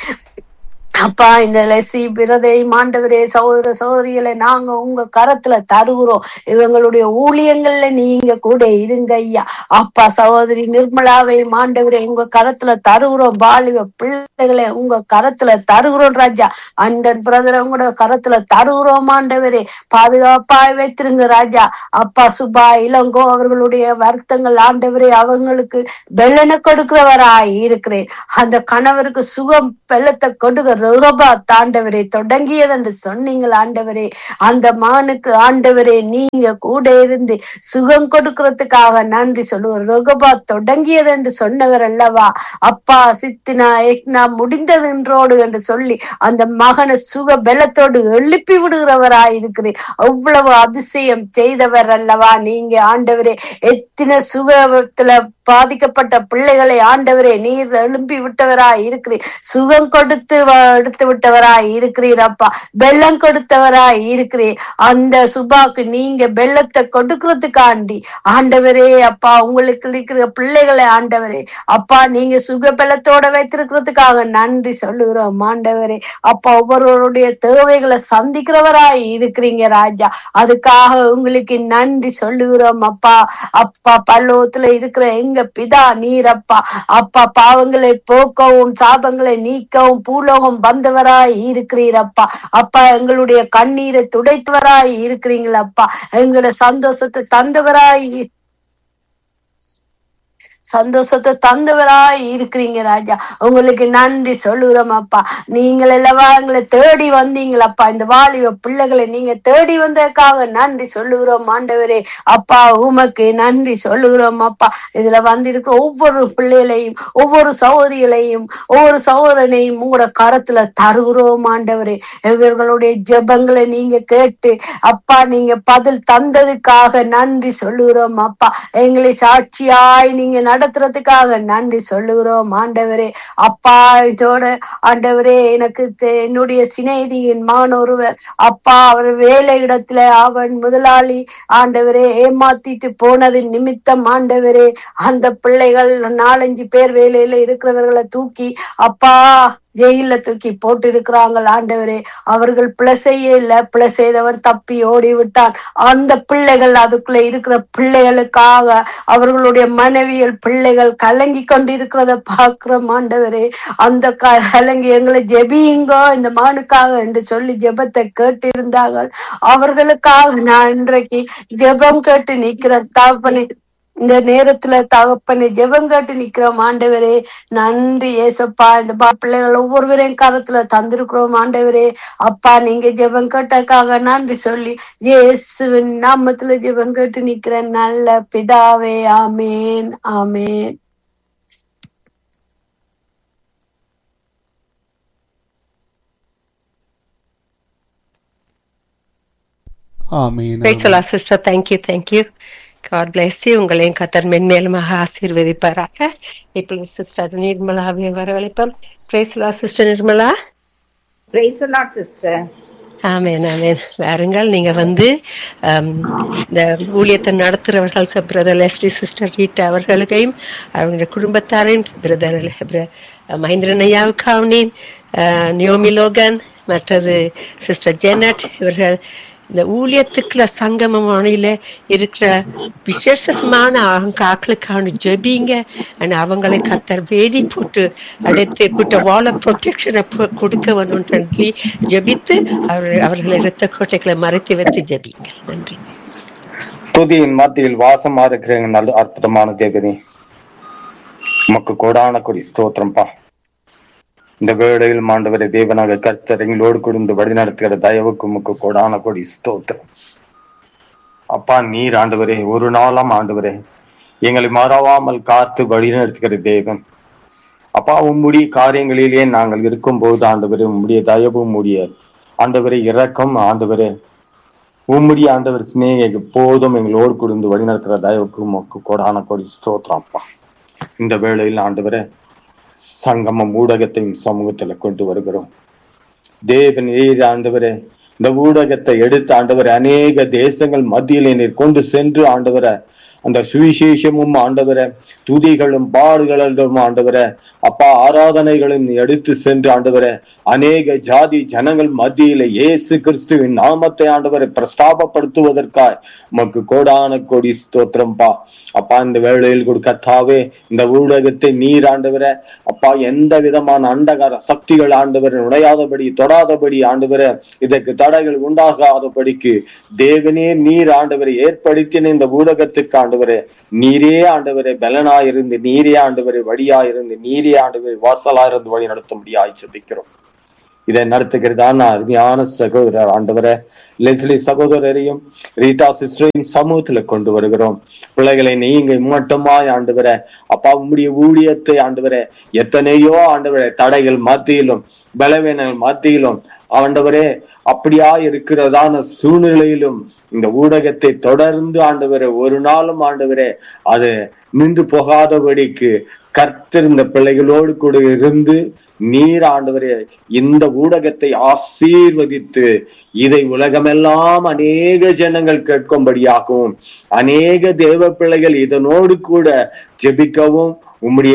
அப்பா இந்த லெசி பிரதை மாண்டவரே சகோதர சகோதரிகளை நாங்க உங்க கரத்துல தருகிறோம் இவங்களுடைய ஊழியங்கள்ல நீங்க கூட இருங்க ஐயா அப்பா சகோதரி நிர்மலாவை மாண்டவரே உங்க கரத்துல தருகிறோம் பாலிவ பிள்ளைகளை உங்க கரத்துல தருகிறோம் ராஜா அண்டன் பிரதர் உங்களோட கரத்துல தருகிறோம் ஆண்டவரே பாதுகாப்பாய் வைத்திருங்க ராஜா அப்பா சுபா இளங்கோ அவர்களுடைய வருத்தங்கள் ஆண்டவரே அவங்களுக்கு வெள்ளனை கொடுக்கிறவராய் இருக்கிறேன் அந்த கணவருக்கு சுகம் வெள்ளத்தை கொடுக்க ருகபா தாண்டவரே தொடங்கியது என்று சொன்னீங்கள் ஆண்டவரே அந்த மானுக்கு ஆண்டவரே நீங்க கூட இருந்து சுகம் கொடுக்கறதுக்காக நன்றி சொல்லுவோம் ருகபா தொடங்கியது என்று சொன்னவர் அல்லவா அப்பா சித்தினா எக்னா முடிந்தது என்றோடு என்று சொல்லி அந்த மகனை சுக பலத்தோடு எழுப்பி விடுகிறவராய் இருக்கிறேன் அவ்வளவு அதிசயம் செய்தவர் அல்லவா நீங்க ஆண்டவரே எத்தனை சுகத்துல பாதிக்கப்பட்ட பிள்ளைகளை ஆண்டவரே நீர் எழும்பி விட்டவராய் இருக்கிறீர் சுகம் கொடுத்து வ- எடுத்து விட்டவராய் இருக்கிறீர் அப்பா வெள்ளம் கொடுத்தவராய் இருக்கிறீர் அந்த சுபாக்கு நீங்க வெள்ளத்தை கொடுக்கறதுக்காண்டி ஆண்டவரே அப்பா உங்களுக்கு இருக்கிற பிள்ளைகளை ஆண்டவரே அப்பா நீங்க சுக பலத்தோட வைத்திருக்கிறதுக்காக நன்றி சொல்லுகிறோம் ஆண்டவரே அப்பா ஒவ்வொருவருடைய தேவைகளை சந்திக்கிறவராய் இருக்கிறீங்க ராஜா அதுக்காக உங்களுக்கு நன்றி சொல்லுகிறோம் அப்பா அப்பா பல்லவத்துல இருக்கிற எங்க பிதா நீரப்பா அப்பா பாவங்களை போக்கவும் சாபங்களை நீக்கவும் பூலோகம் வந்தவராய் இருக்கிறீரப்பா அப்பா எங்களுடைய கண்ணீரை துடைத்தவராய் இருக்கிறீங்களப்பா எங்களோட சந்தோஷத்தை தந்தவராய் சந்தோஷத்தை தந்தவராய் இருக்கிறீங்க ராஜா உங்களுக்கு நன்றி சொல்லுகிறோம் அப்பா நீங்கள் அல்லவா எங்களை தேடி வந்தீங்களப்பா இந்த வாலிப பிள்ளைகளை நீங்க தேடி வந்ததுக்காக நன்றி சொல்லுகிறோம் ஆண்டவரே அப்பா உமக்கு நன்றி சொல்லுகிறோம் அப்பா இதுல வந்திருக்கிற ஒவ்வொரு பிள்ளைகளையும் ஒவ்வொரு சகோதரிகளையும் ஒவ்வொரு சகோதரனையும் உங்களோட கரத்துல தருகிறோம் ஆண்டவரே இவர்களுடைய ஜெபங்களை நீங்க கேட்டு அப்பா நீங்க பதில் தந்ததுக்காக நன்றி சொல்லுகிறோம் அப்பா எங்களை சாட்சியாய் நீங்க நடத்துறதுக்காக நன்றி சொல்லுகிறோம் ஆண்டவரே அப்பா இதோட ஆண்டவரே எனக்கு தெ- என்னுடைய சிநேகிதியின் மகன் ஒருவர் அப்பா அவர் வேலை இடத்துல அவன் முதலாளி ஆண்டவரே ஏமாத்திட்டு போனது நிமித்தம் ஆண்டவரே அந்த பிள்ளைகள் நாலஞ்சு பேர் வேலையில இருக்கிறவர்களை தூக்கி அப்பா ஜெயில தூக்கி போட்டு இருக்கிறாங்க ஆண்டவரே அவர்கள் பிழை செய்ய இல்ல பிழை செய்தவர் தப்பி ஓடி விட்டான் அந்த பிள்ளைகள் அதுக்குள்ள இருக்கிற பிள்ளைகளுக்காக அவர்களுடைய மனைவியல் பிள்ளைகள் கலங்கி கொண்டு இருக்கிறத பாக்குறோம் ஆண்டவரே அந்த க- கலங்கி எங்களை ஜெபியுங்கோ இந்த மானுக்காக என்று சொல்லி ஜெபத்தை கேட்டு இருந்தார்கள் அவர்களுக்காக நான் இன்றைக்கு ஜெபம் கேட்டு நிக்கிற தாப்பனே இந்த நேரத்துல தகப்பனை ஜெபம் கேட்டு நிக்கிறோம் ஆண்டவரே நன்றி ஏசப்பா இந்த பா- பிள்ளைகள் ஒவ்வொருவரையும் கரத்துல தந்திருக்கிறோம் ஆண்டவரே அப்பா நீங்க ஜெபம் கேட்டக்காக நன்றி சொல்லி இயேசுவின் நாமத்துல ஜெபம் கேட்டு நிக்கிற நல்ல பிதாவே ஆமேன் ஆமேன் ஆமீன் Praise the Lord, sister. Thank you, thank you. God bless you. உங்களையும் கத்தர் மென்மேலுமாக ஆசீர்வதிப்பாராக இப்போ சிஸ்டர் நிர்மலாவை வரவழைப்போம் praise sister Nirmala Praise the Lord, sister. ஆமேன் ஆமேன் வாருங்கள் நீங்க வந்து ஆம், இந்த ஊழியத்தை நடத்துறவர்கள் பிரதர் லெஸ்லி சிஸ்டர் ரீட்டா அவர்களுக்கையும் அவங்களுடைய குடும்பத்தாரையும் பிரதர் மகேந்திரன் ஐயாவுக்காவனேன் நியோமி லோகன் மற்றது சிஸ்டர் ஜெனட் இவர்கள் இந்த ஊழியத்துக்குள்ள சங்கம மொழியில இருக்கிற விசேஷமான அவங்க ஆக்களுக்கான ஜெபிங்க and அவங்களை கத்தர் வேலி போட்டு அடைத்து குட்ட வாழ ப்ரொடெக்ஷனை கொடுக்க வேணும் சொல்லி ஜெபித்து அவர் அவர்களை இரத்த கோட்டைகளை மறைத்து வைத்து ஜெபிங்க நன்றி துதியின் மத்தியில் வாசமா இருக்கிற எங்க நல்ல அற்புதமான தேவனே உமக்கு கோடான கொடி ஸ்தோத்திரம்பா இந்த வேளையில் ஆண்டவரை தேவனாக கர்த்தர் எங்களோடு கொடுந்து வழி நடத்துகிற தயவுக்கு முக்கு கொடான கொடி ஸ்தோத்திரம் அப்பா நீர் ஆண்டவரே ஒரு நாளாம் ஆண்டவரே எங்களை மறவாமல் காத்து வழி நடத்துகிற தேவன் அப்பா உம்முடைய காரியங்களிலே நாங்கள் இருக்கும் போது ஆண்டவரே உம்முடைய தயவும் உம்முடைய ஆண்டவரே இரக்கம் ஆண்டவரே உம்முடைய ஆண்டவர் சிநேக எப்போதும் எங்களோடு கொடுந்து வழி நடத்துகிற தயவுக்கு மொக்கு கொடான கொடி ஸ்தோத்திரம் அப்பா இந்த வேளையில் ஆண்டவரே சங்கமம் ஊடகத்தையும் சமூகத்துல கொண்டு வருகிறோம் தேவன் ஏது ஆண்டவரே இந்த ஊடகத்தை எடுத்து ஆண்டவரை அநேக தேசங்கள் மத்தியிலே நீர் கொண்டு சென்று ஆண்டவரை அந்த சுவிசேஷமும் ஆண்டவரை துதிகளும் பாடுகளும் ஆண்டவரை அப்பா ஆராதனைகளும் எடுத்து சென்று ஆண்டவரை அநேக ஜாதி ஜனங்கள் மத்தியில இயேசு கிறிஸ்துவின் நாமத்தை ஆண்டவரை பிரஸ்தாபப்படுத்துவதற்காய் உமக்கு கோடான கோடி ஸ்தோத்திரம்பா அப்பா இந்த வேளையில் கொடுக்கத்தாவே இந்த ஊடகத்தை நீர் ஆண்டவரை அப்பா எந்த விதமான அண்டகார சக்திகள் ஆண்டவரை நுழையாதபடி தொடாதபடி ஆண்டவரை இதற்கு தடைகள் உண்டாகாதபடிக்கு தேவனே நீர் ஆண்டவரை ஏற்படுத்தின இந்த ஊடகத்துக்கு ஆண்டவரே நீரே ஆண்டவரே பலனாயிருந்து நீரே ஆண்டவரை வழியாயிருந்து நீரே ஆண்டவரை வாசலாயிருந்து வழி நடத்தும்படியாய் ஜெபிக்கிறோம் இதை நடத்துகிறதான அருமையான சகோதரர் ஆண்டவரை லெஸ்லி சகோதரரையும் ரீட்டா சிஸ்டரையும் சமூகத்துல கொண்டு வருகிறோம் பிள்ளைகளை நீங்க மட்டுமாய் ஆண்டவரை அப்பா உம்முடைய ஊழியத்தை ஆண்டவரை எத்தனையோ ஆண்டவரை தடைகள் மத்தியிலும் பலவீனங்கள் மத்தியிலும் ஆண்டவரே அப்படியா இருக்கிறதான சூழ்நிலையிலும் இந்த ஊடகத்தை தொடர்ந்து ஆண்டவரே ஒரு நாளும் ஆண்டவரே அது நின்று போகாதபடிக்கு கர்த்தர் இந்த பிள்ளைகளோடு கூட இருந்து நீர் ஆண்டவரே இந்த ஊடகத்தை ஆசீர்வதித்து இதை உலகமெல்லாம் அநேக ஜனங்கள் கேட்கும்படியாகவும் அநேக தேவ பிள்ளைகள் இதனோடு கூட ஜெபிக்கவும் உம்முடைய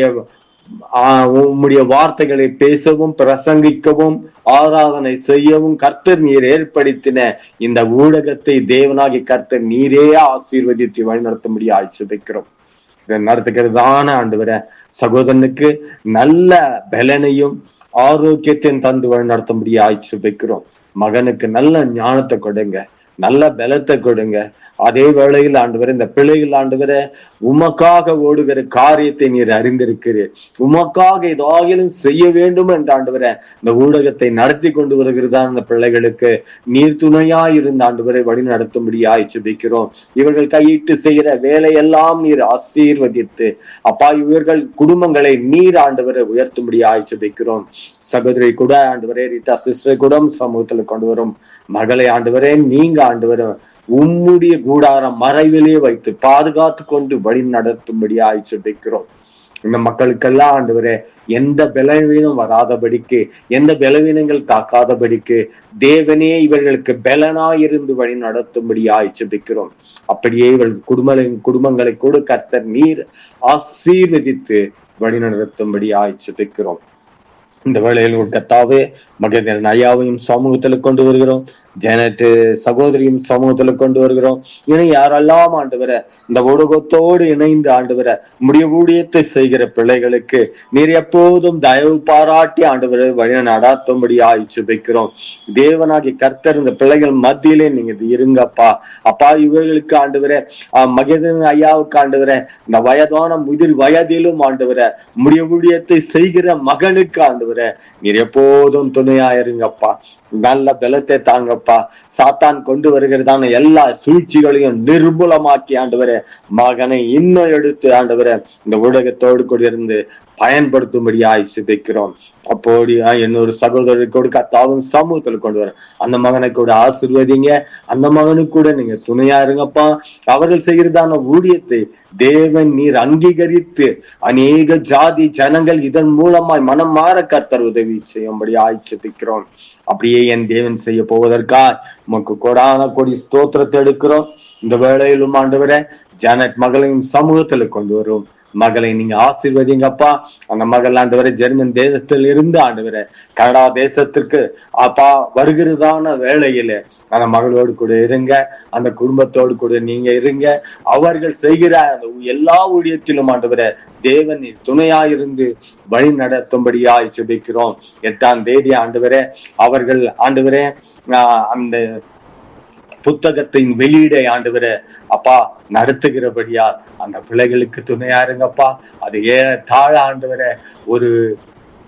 ஆஹ் உம்முடைய வார்த்தைகளை பேசவும் பிரசங்கிக்கவும் ஆராதனை செய்யவும் கர்த்தர் நீர் ஏற்படுத்தின இந்த ஊடகத்தை தேவனாகி கர்த்தர் நீரே ஆசீர்வதித்து வழிநடத்தும்படி ஆட்சிபிக்கிறோம் இதை நடத்துகிறதான ஆண்டு வர சகோதரனுக்கு நல்ல பலனையும் ஆரோக்கியத்தையும் தந்து வழி நடத்தும்படி ஆட்சிபிக்கிறோம் மகனுக்கு நல்ல ஞானத்தை கொடுங்க நல்ல பலத்தை கொடுங்க அதே வேளையில் ஆண்டவரே இந்த பிள்ளைகள் ஆண்டவரே உமக்காக ஓடுகிற காரியத்தை நீர் அறிந்திருக்கிறீர் உமக்காக ஏதாகிலும் செய்ய வேண்டும் என்று ஆண்டவரே இந்த ஊடகத்தை நடத்தி கொண்டு வருகிறதா அந்த பிள்ளைகளுக்கு நீர் துணையா இருந்த ஆண்டவரை வழி நடத்தும்படியாய் சுபிக்கிறோம் இவர்கள் கையிட்டு செய்கிற வேலையெல்லாம் நீர் ஆசீர்வதித்து அப்பா இவர்கள் குடும்பங்களை நீர் ஆண்டவரை உயர்த்தும்படியாய் சுபிக்கிறோம் சகோதரி கூட ஆண்டவரே ரீட்டா சிஸ்டர் கூட சமூகத்துல கொண்டு வரும் மகளை ஆண்டவரே நீங்க ஆண்டவரை உம்முடைய கூடாரம் மறைவிலே வைத்து பாதுகாத்து கொண்டு வழி நடத்தும்படியாய் சுபிக்கிறோம் இந்த மக்களுக்கெல்லாம் ஆண்டவரே எந்த பலவீனம் வராதபடிக்கு எந்த பலவீனங்கள் தாக்காதபடிக்கு தேவனே இவர்களுக்கு பலனாயிருந்து வழி நடத்தும்படியாய் சுபிக்கிறோம் அப்படியே இவர்கள் குடும்ப குடும்பங்களை கூட கர்த்தர் நீர் ஆசீர்வதித்து வழி நடத்தும்படியாய் சுபிக்கிறோம் இந்த வேளையில் ஒரு கத்தாவே மகேந்திரன் ஐயாவையும் சமூகத்துல கொண்டு வருகிறோம் ஜெனட்டு சகோதரியும் சமூகத்துல கொண்டு வருகிறோம் இனி யாரெல்லாம் ஆண்டு வர இந்த ஊடகத்தோடு இணைந்து ஆண்டு வர முடிய ஊழியத்தை செய்கிற பிள்ளைகளுக்கு நீர் எப்போதும் தயவு பாராட்டி ஆண்டு வர வழி நடாத்தும்படி ஆய்ச்சுபிக்கிறோம் தேவனாகி கர்த்தர் இந்த பிள்ளைகள் மத்தியிலே நீங்க இருங்கப்பா அப்பா இவர்களுக்கு ஆண்டு வர மகேந்திரன் ஐயாவுக்கு ஆண்டு வர இந்த வயதான முதிர் வயதிலும் ஆண்டு வர முடிய ஊழியத்தை செய்கிற மகனுக்கு ஆண்டு வர நீர் எப்போதும் துணையா இருங்கப்பா நல்ல பலத்தை தாங்கப்பா சாத்தான் கொண்டு வருகிறதான எல்லா சூழ்ச்சிகளையும் நிர்மூலமாக்கி ஆண்டவர மகனை இன்னும் எடுத்து ஆண்டவர இந்த ஊடகத்தோடு கூட இருந்து பயன்படுத்தும்படியாய் சிதைக்கிறோம் அப்போடியா இன்னொரு சகோதரர் கூட கத்தாவும் சமூகத்துல கொண்டு வர அந்த மகனை கூட ஆசிர்வதிங்க அந்த மகனுக்கு கூட நீங்க துணையா இருங்கப்பா அவர்கள் செய்கிறதான ஊழியத்தை தேவன் நீர் அங்கீகரித்து அநேக ஜாதி ஜனங்கள் இதன் மூலமாய் மனம் மாற கர்த்தர் உதவி செய்யும்படி ஆய்ச்சிக்கிறோம் அப்படியே என் தேவன் செய்ய போவதற்கா உமக்கு கொடான கொடி ஸ்தோத்திரத்தை எடுக்கிறோம் இந்த வேளையிலும் ஆண்டவரை ஜானட் மகளையும் சமூகத்துல கொண்டு வரும் மகளை நீங்க ஆசீர்வதிங்கப்பா அந்த மகள் ஆண்டவரை ஜெர்மன் தேசத்தில் இருந்து ஆண்டவரை கனடா தேசத்திற்கு அப்பா வருகிறதான வேளையில அந்த மகளோடு கூட இருங்க அந்த குடும்பத்தோடு கூட நீங்க இருங்க அவர்கள் செய்கிற அந்த எல்லா ஊழியத்திலும் ஆண்டவரை தேவன் துணையா இருந்து வழி நடத்தும்படியாய் சுபிக்கிறோம் எட்டாம் தேதி ஆண்டவரே அவர்கள் ஆண்டவரே அந்த புத்தகத்தின் வெளியீடை ஆண்டவர அப்பா நடத்துகிறபடியா அந்த பிள்ளைகளுக்கு துணையா இருங்கப்பா அது ஏ தாழ ஆண்டவர ஒரு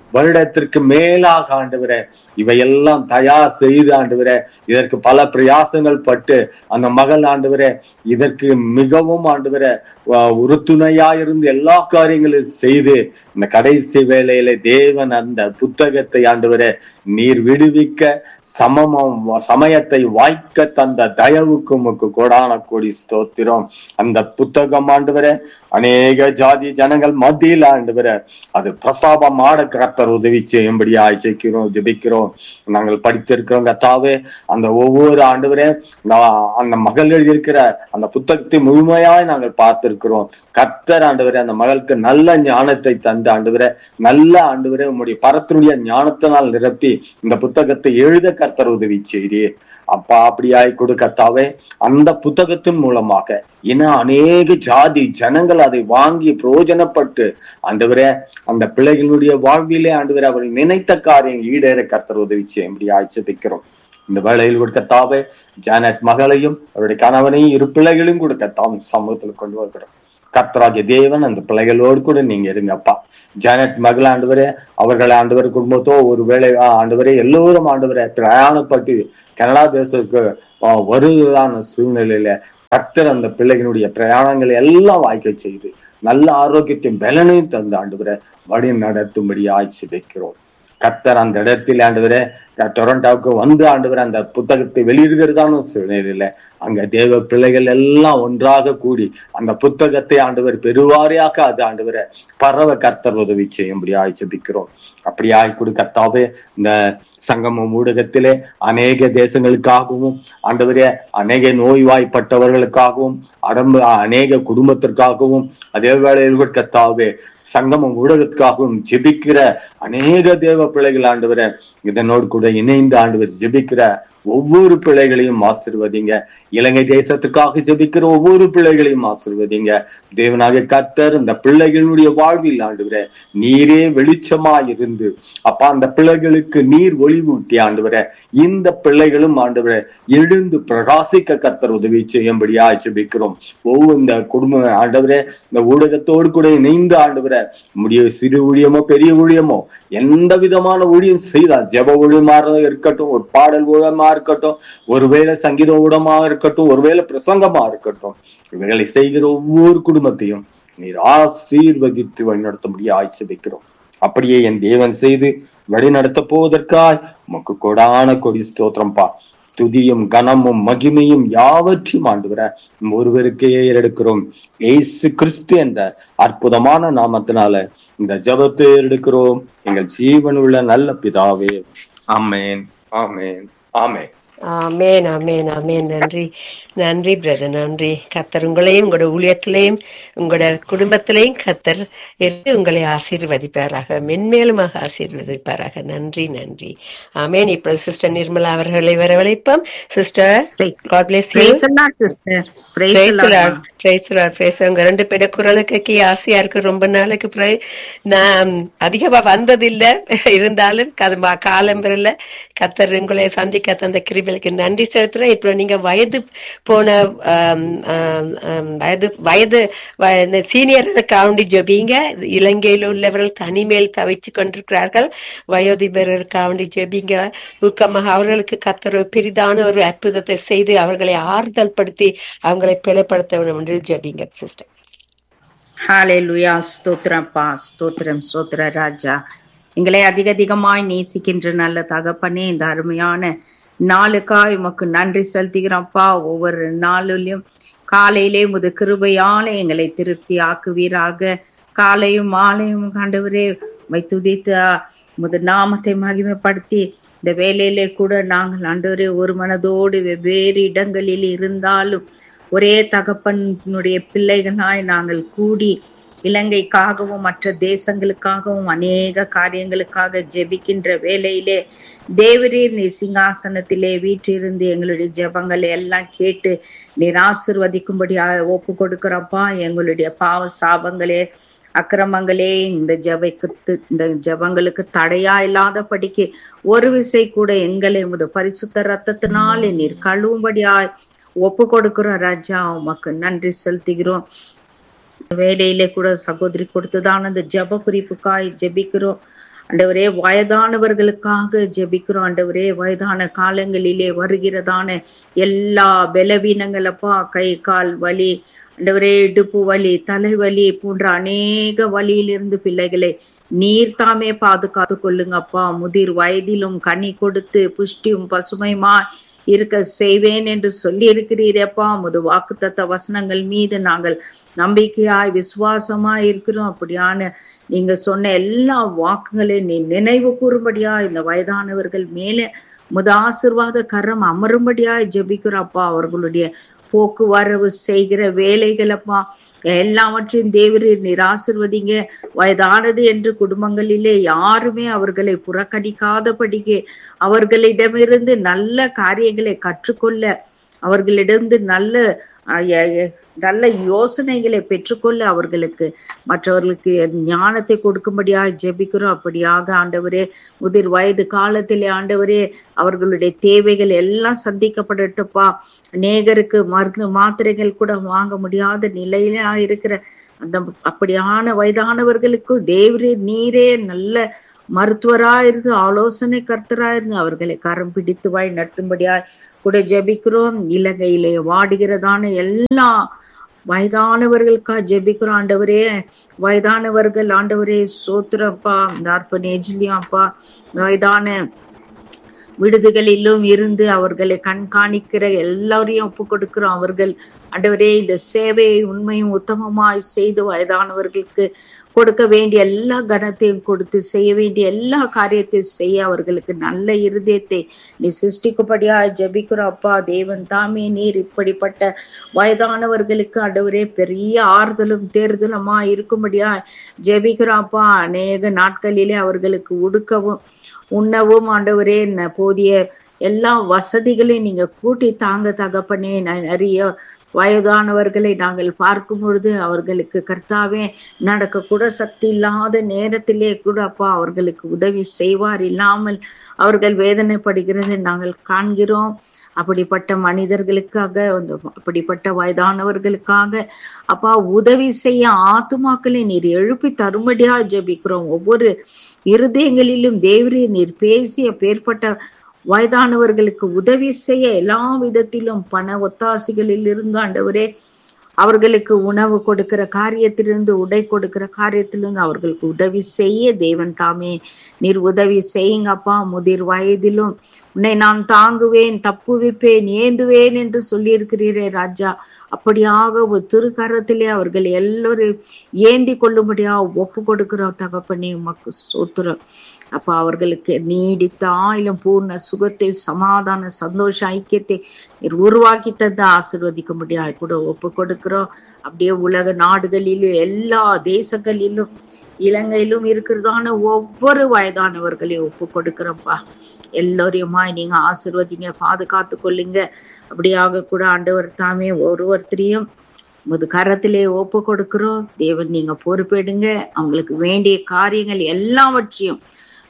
வருடத்திற்கு மேலாக ஆண்டவரே இவையெல்லாம் தயார் செய்து ஆண்டவரே இதற்கு பல பிரயாசங்கள் பட்டு அந்த மகள் ஆண்டவரே இதற்கு மிகவும் ஆண்டவரே ஆஹ் உறுதுணையா இருந்து எல்லா காரியங்களும் செய்து இந்த கடைசி வேளையில தேவன் அந்த புத்தகத்தை ஆண்டவரே நீர் விடுவிக்க சமமம் சமயத்தை வாய்க்க தந்த தயவுக்கு உமக்கு கோடான கோடி ஸ்தோத்திரம் அந்த புத்தகம் ஆண்டவரே அநேக ஜாதி ஜனங்கள் மத்தியில் ஆண்டவரே அது பிரசாபம் ஆட கர்த்தர் உதவி செய்யும்படி ஆய்ச்சிக்கிறோம் ஜெபிக்கிறோம் நாங்கள் படித்திருக்கிறோம் கத்தாவே அந்த ஒவ்வொரு ஆண்டவரே நான் அந்த மகள் எழுதியிருக்கிற அந்த புத்தகத்தை முழுமையாய் நாங்கள் பார்த்திருக்கிறோம் கர்த்தர் ஆண்டவரே அந்த மகளுக்கு நல்ல ஞானத்தை தந்து ஆண்டவரே நல்ல ஆண்டவரே உம்முடைய பரத்தினுடைய ஞானத்தினால் நிரப்பி இந்த புத்தகத்தை எழுத கர்த்தர் உதவி செய்தீர் அப்பா அப்படியாய் கொடுக்கத்தாவே அந்த புத்தகத்தின் மூலமாக இன்னும் அநேக ஜாதி ஜனங்கள் அதை வாங்கி பிரயோஜனப்பட்டு ஆண்டவரே அந்த பிள்ளைகளுடைய வாழ்விலே ஆண்டவரே அவர்கள் நினைத்த காரியம் ஈடேற கர்த்தர் உதவி செய்யும்படி ஆட்சேபிக்கிறோம் இந்த வேளையில் கொடுக்க தாவே ஜானட் மகளையும் அவருடைய கணவனையும் இரு பிள்ளைகளையும் கொடுக்க தாம் சமூகத்தில் கொண்டு வருகிறோம் கர்த்தராகிய தேவன் அந்த பிள்ளைகளோடு கூட நீங்க இருங்கப்பா ஜானட் மகள் ஆண்டவரே அவர்கள் ஆண்டவர் குடும்பத்தோ ஒரு வேளை ஆ, ஆண்டவரே எல்லோரும் ஆண்டவரே பிரயாணப்பட்டு கனடா தேசத்துக்கு ஆ, வருவதான சூழ்நிலையில கர்த்தர் அந்த பிள்ளைகளுடைய பிரயாணங்களை எல்லாம் வாய்க்க செய்து நல்ல ஆரோக்கியத்தையும் பலனையும் தந்து ஆண்டவரை வழி நடத்தும்படி ஆய்ச்சி வைக்கிறோம் கர்த்தர் அந்த இடத்தில் ஆண்டவரே டொரண்டோவுக்கு வந்து ஆண்டவர் அந்த புத்தகத்தை வெளியிடுகிறதான சூழ்நிலையில அங்க தேவ பிள்ளைகள் எல்லாம் ஒன்றாக கூடி அந்த புத்தகத்தை ஆண்டவர் பெருவாரியாக அது ஆண்டவரை பரவ கர்த்தர் உதவி செய்யும்படி ஆய்ச்சபிக்கிறோம் அப்படி ஆய் கொடு கர்த்தாவே இந்த சங்கமம் ஊடகத்திலே அநேக தேசங்களுக்காகவும் ஆண்டவரே அநேக நோய்வாய்ப்பட்டவர்களுக்காகவும் அடம்பு அநேக குடும்பத்திற்காகவும் அதே வேளையில் கூட கர்த்தாவே சங்கமம் ஊடகத்துக்காகவும் ஜெபிக்கிற அநேக தேவ பிள்ளைகள் ஆண்டவரை இதனோடு கூட இணைந்து ஆண்டவர் ஜெபிக்கிற ஒவ்வொரு பிள்ளைகளையும் ஆசிர்வதிங்க இலங்கை தேசத்துக்காக ஜெபிக்கிற ஒவ்வொரு பிள்ளைகளையும் ஆசிர்வதிங்க தேவனாக கர்த்தர் இந்த பிள்ளைகளுடைய வாழ்வில் ஆண்டவரே நீரே வெளிச்சமா இருந்து அப்பா அந்த பிள்ளைகளுக்கு நீர் ஒளிவூட்டி ஆண்டவரே இந்த பிள்ளைகளும் ஆண்டவரே எழுந்து பிரகாசிக்க கர்த்தர் உதவி செய்யும்படியா ஜெபிக்கிறோம் ஒவ்வொரு இந்த குடும்ப ஆண்டவரே இந்த ஊடகத்தோடு கூட இணைந்து ஆண்டவரே முடிய சிறு ஊழியமோ பெரிய ஊழியமோ எந்த விதமான ஊழியம் செய்தால் ஜெப ஊழியமா இருக்கட்டும் ஒரு பாடல் ஊழமா இருக்கட்டும் ஒருவேளை சங்கீத ஊடமா இருக்கட்டும் ஒருவேளை பிரசங்கமா இருக்கட்டும் இவைகளை செய்கிற ஒவ்வொரு குடும்பத்தையும் நீர் ஆசீர்வதித்து வழிநடத்தும்படி ஆய்ச்சி வைக்கிறோம் அப்படியே என் தேவன் செய்து வழிநடத்த போவதற்காய் உமக்கு கொடான கொடி ஸ்தோத்திரம்பா துதியும் கனமும் மகிமையும் யாவற்றையும் ஆண்டுவர ஒருவருக்கே எடுக்கிறோம் ஏசு கிறிஸ்து என்ற அற்புதமான நாமத்தினால இந்த ஜபத்தை எடுக்கிறோம் எங்கள் ஜீவனுள்ள நல்ல பிதாவே ஆமேன் ஆமேன் ஆமேன் ஆமேன் ஆமேன் ஆமேன் நன்றி நன்றி பிரதர் நன்றி கத்தர் உங்களையும் உங்களோட ஊழியத்திலையும் உங்களோட குடும்பத்திலையும் கத்தர் இருந்து உங்களை ஆசீர்வதிப்பாராக மென்மேலுமாக ஆசீர்வதிப்பாராக நன்றி நன்றி ஆமேன் இப்போ சிஸ்டர் நிர்மலா அவர்களை வரவழைப்போம் sister God bless you Praise the Lord, sister. Praise the Lord. ma'am. உங்க ரெண்டு பேட குரலுக்கு கே ஆசையா இருக்கு ரொம்ப நாளைக்கு பிறகு நான் அதிகமா வந்ததில்ல இருந்தாலும் கது- காலம் வரல கத்தர் உங்களை சந்திக்க தந்த கிருபலுக்கு நன்றி செலுத்துறேன் இப்போ நீங்க வயது போன ஆம், ஆம், ஆம், வயது வயது சீனியர்களுக்காண்டி ஜெபிங்க இலங்கையில் உள்ளவர்கள் தனிமேல் தவிச்சு கொண்டிருக்கிறார்கள் வயோதிபர்களுக்காண்டி ஜெபிங்க ஊக்கமாக அவர்களுக்கு கத்தர் ஒரு பெரிதான ஒரு அற்புதத்தை செய்து அவர்களை ஆறுதல் படுத்தி அவங்களை பிழைப்படுத்த வேண்டும் என்று ஜெபிங்க சிஸ்டர் ஹalleluya ஸ்தோத்திரப்பா ஸ்தோத்திரம் ஸ்தோத்திர ராஜா எங்களை அதிக அதிகமாய் நேசிக்கின்ற நல்ல தகப்பனே இந்த அருமையான நாளுக்காய் உமக்கு நன்றி செலுத்துகிறோம்ப்பா ஒவ்வொரு நாளிலும் காலையிலே முது கிருபையாலே எங்களை திருப்தி ஆக்குவீராக காலையும் மாலையும் கண்டவரே உம்மை துதித்து முது நாமத்தை மகிமைப்படுத்தி இந்த வேலையிலே கூட நாங்கள் ஆண்டவரே ஒரு மனதோடு வெவ்வேறு இடங்களில் இருந்தாலும் ஒரே தகப்பனுடைய பிள்ளைகளாய் நாங்கள் கூடி இலங்கைக்காகவும் மற்ற தேசங்களுக்காகவும் அநேக காரியங்களுக்காக ஜெபிக்கின்ற வேளையிலே தேவரீர் நீ சிங்காசனத்திலே வீற்றிருந்து எங்களுடைய ஜெபங்களை எல்லாம் கேட்டு நீர் ஆசிர்வதிக்கும்படி ஒப்பு கொடுக்கிறப்பா எங்களுடைய பாவ சாபங்களே அக்கிரமங்களே இந்த ஜெபக்கு இந்த ஜெபங்களுக்கு தடையா இல்லாதபடிக்கு ஒரு விசை கூட எங்களை உமது பரிசுத்த ரத்தத்தினாலே நீர் கழுவும்படியாய் ஒப்பு கொடுக்கிறோம் ராஜா உமக்கு நன்றி செலுத்துகிறோம் வேலையிலே கூட சகோதரி கொடுத்ததான அந்த ஜெப குறிப்புக்காய் ஜெபிக்கிறோம் ஆண்டவரே வயதானவர்களுக்காக ஜெபிக்கிறோம் ஆண்டவரே வயதான காலங்களிலே வருகிறதான எல்லா பலவீனங்களப்பா கை கால் வலி ஆண்டவரே இடுப்பு வலி தலைவலி போன்ற அநேக வலியிலிருந்து பிள்ளைகளை நீர் தாமே பாதுகாத்து கொள்ளுங்கப்பா முதிர் வயதிலும் கனி கொடுத்து புஷ்டியும் பசுமையுமா இருக்க செய்வேன் என்று சொல்லி இருக்கிறீரப்பா முது வாக்குத்தத்த வசனங்கள் மீது நாங்கள் நம்பிக்கையாய் விசுவாசமாய் இருக்கிறோம் அப்படியான நீங்க சொன்ன எல்லா வாக்குகளையும் நீ நினைவு கூறும்படியா இந்த வயதானவர்கள் மேலே முத ஆசிர்வாத கரம் அமரும்படியாய் ஜெபிக்கிறோம் அவர்களுடைய போக்குவரவு செய்கிற வேலைகளப்பா எல்லாவற்றையும் தேவரீர் நீர் ஆசிர்வதிங்க வயதானது என்று குடும்பங்களிலே யாருமே அவர்களை புறக்கணிக்காதபடிக்கு அவர்களிடமிருந்து நல்ல காரியங்களை கற்றுக்கொள்ள அவர்களிடமிருந்து நல்ல நல்ல யோசனைகளை பெற்றுக்கொள்ள அவர்களுக்கு மற்றவர்களுக்கு ஞானத்தை கொடுக்கும்படியாக ஜெபிக்கிறோம் அப்படியாக ஆண்டவரே முதிர் வயது காலத்திலே ஆண்டவரே அவர்களுடைய தேவைகள் எல்லாம் சந்திக்கப்படட்டுப்பா அநேகருக்கு மருந்து மாத்திரைகள் கூட வாங்க முடியாத நிலையில இருக்கிற அந்த அப்படியான வயதானவர்களுக்கு தேவரே நீரே நல்ல மருத்துவரா இருந்து ஆலோசனை கர்த்தரா இருந்து அவர்களை கரம் பிடித்து வாய் நடத்தும்படியாய் கூட ஜெபிக்கிறோம் இலங்கையிலே வாடுகிறதான எல்லா வயதானவர்களுக்கா ஜெபிக்கிறோம் ஆண்டவரே வயதானவர்கள் ஆண்டவரே சோத்திரப்பா இந்த ஆர்ஃபனேஜ்லயும் அப்பா வயதான விடுதிகளிலும் இருந்து அவர்களை கண்காணிக்கிற எல்லாரையும் ஒப்பு கொடுக்கிறோம் அவர்கள் ஆண்டவரே இந்த சேவையை உண்மையும் உத்தமமாய் செய்து வயதானவர்களுக்கு கொடுக்க வேண்டிய எல்லா கனத்தையும் கொடுத்து செய்ய வேண்டிய எல்லா காரியத்தையும் செய்ய அவர்களுக்கு நல்ல இருதயத்தை நீ சிருஷ்டிக்கும்படியா ஜபிக்கிறோம் அப்பா தேவன் தாமே நீர் இப்படிப்பட்ட வயதானவர்களுக்கு ஆண்டவரே பெரிய ஆறுதலும் தேர்தலுமா இருக்கும்படியா ஜெபிக்கிறோம் அப்பா அநேக நாட்களிலே அவர்களுக்கு உடுக்கவும் உண்ணவும் ஆண்டவரே போதிய எல்லா வசதிகளையும் நீங்க கூட்டி தாங்க தகப்பனே நிறைய வயதானவர்களை நாங்கள் பார்க்கும் பொழுது அவர்களுக்கு கர்த்தாவே நடக்க கூட சக்தி இல்லாத நேரத்திலே கூட அப்பா அவர்களுக்கு உதவி செய்வார் இல்லாமல் அவர்கள் வேதனைப்படுகிறது நாங்கள் காண்கிறோம் அப்படிப்பட்ட மனிதர்களுக்காக அந்த அப்படிப்பட்ட வயதானவர்களுக்காக அப்பா உதவி செய்ய ஆத்துமாக்களை நீர் எழுப்பி தரும்படியா ஜபிக்கிறோம் ஒவ்வொரு இருதயங்களிலும் தேவரே நீர் பேசிய பேர்பட்ட வயதானவர்களுக்கு உதவி செய்ய எல்லா விதத்திலும் பண ஒத்தாசைகளில் இருந்து ஆண்டவரே அவர்களுக்கு உணவு கொடுக்கிற காரியத்திலிருந்து உடை கொடுக்கிற காரியத்திலிருந்து அவர்களுக்கு உதவி செய்ய தேவன் தாமே நீர் உதவி செய்யுங்கப்பா முதிர் வயதிலும் உன்னை நான் தாங்குவேன் தப்புவிப்பேன் ஏந்துவேன் என்று சொல்லியிருக்கிறீரே ராஜா அப்படியாக ஒரு திருக்கரத்திலே அவர்கள் எல்லோரும் ஏந்தி கொள்ளும்படியா ஒப்பு கொடுக்கிறோம் தகப்பனே உமக்கு சோத்துறோம் அப்ப அவர்களுக்கு நீடித்த ஆயிலும் பூர்ண சுகத்தை சமாதான சந்தோஷ ஐக்கியத்தை உருவாக்கி தந்து ஆசிர்வதிக்க முடியாது கூட ஒப்பு கொடுக்கிறோம் அப்படியே உலக நாடுகளிலும் எல்லா தேசங்களிலும் இலங்கையிலும் இருக்கிறதான ஒவ்வொரு வயதானவர்களையும் ஒப்பு கொடுக்கிறோம்ப்பா எல்லோரையுமாய் நீங்க ஆசிர்வதிங்க பாதுகாத்து கொள்ளுங்க அப்படியாக கூட ஆண்டவர் தாமே ஒருவர்த்தரையும் முது கரத்திலே ஒப்பு கொடுக்கிறோம் தேவன் நீங்க பொறுப்பெடுங்க அவங்களுக்கு வேண்டிய காரியங்கள் எல்லாவற்றையும்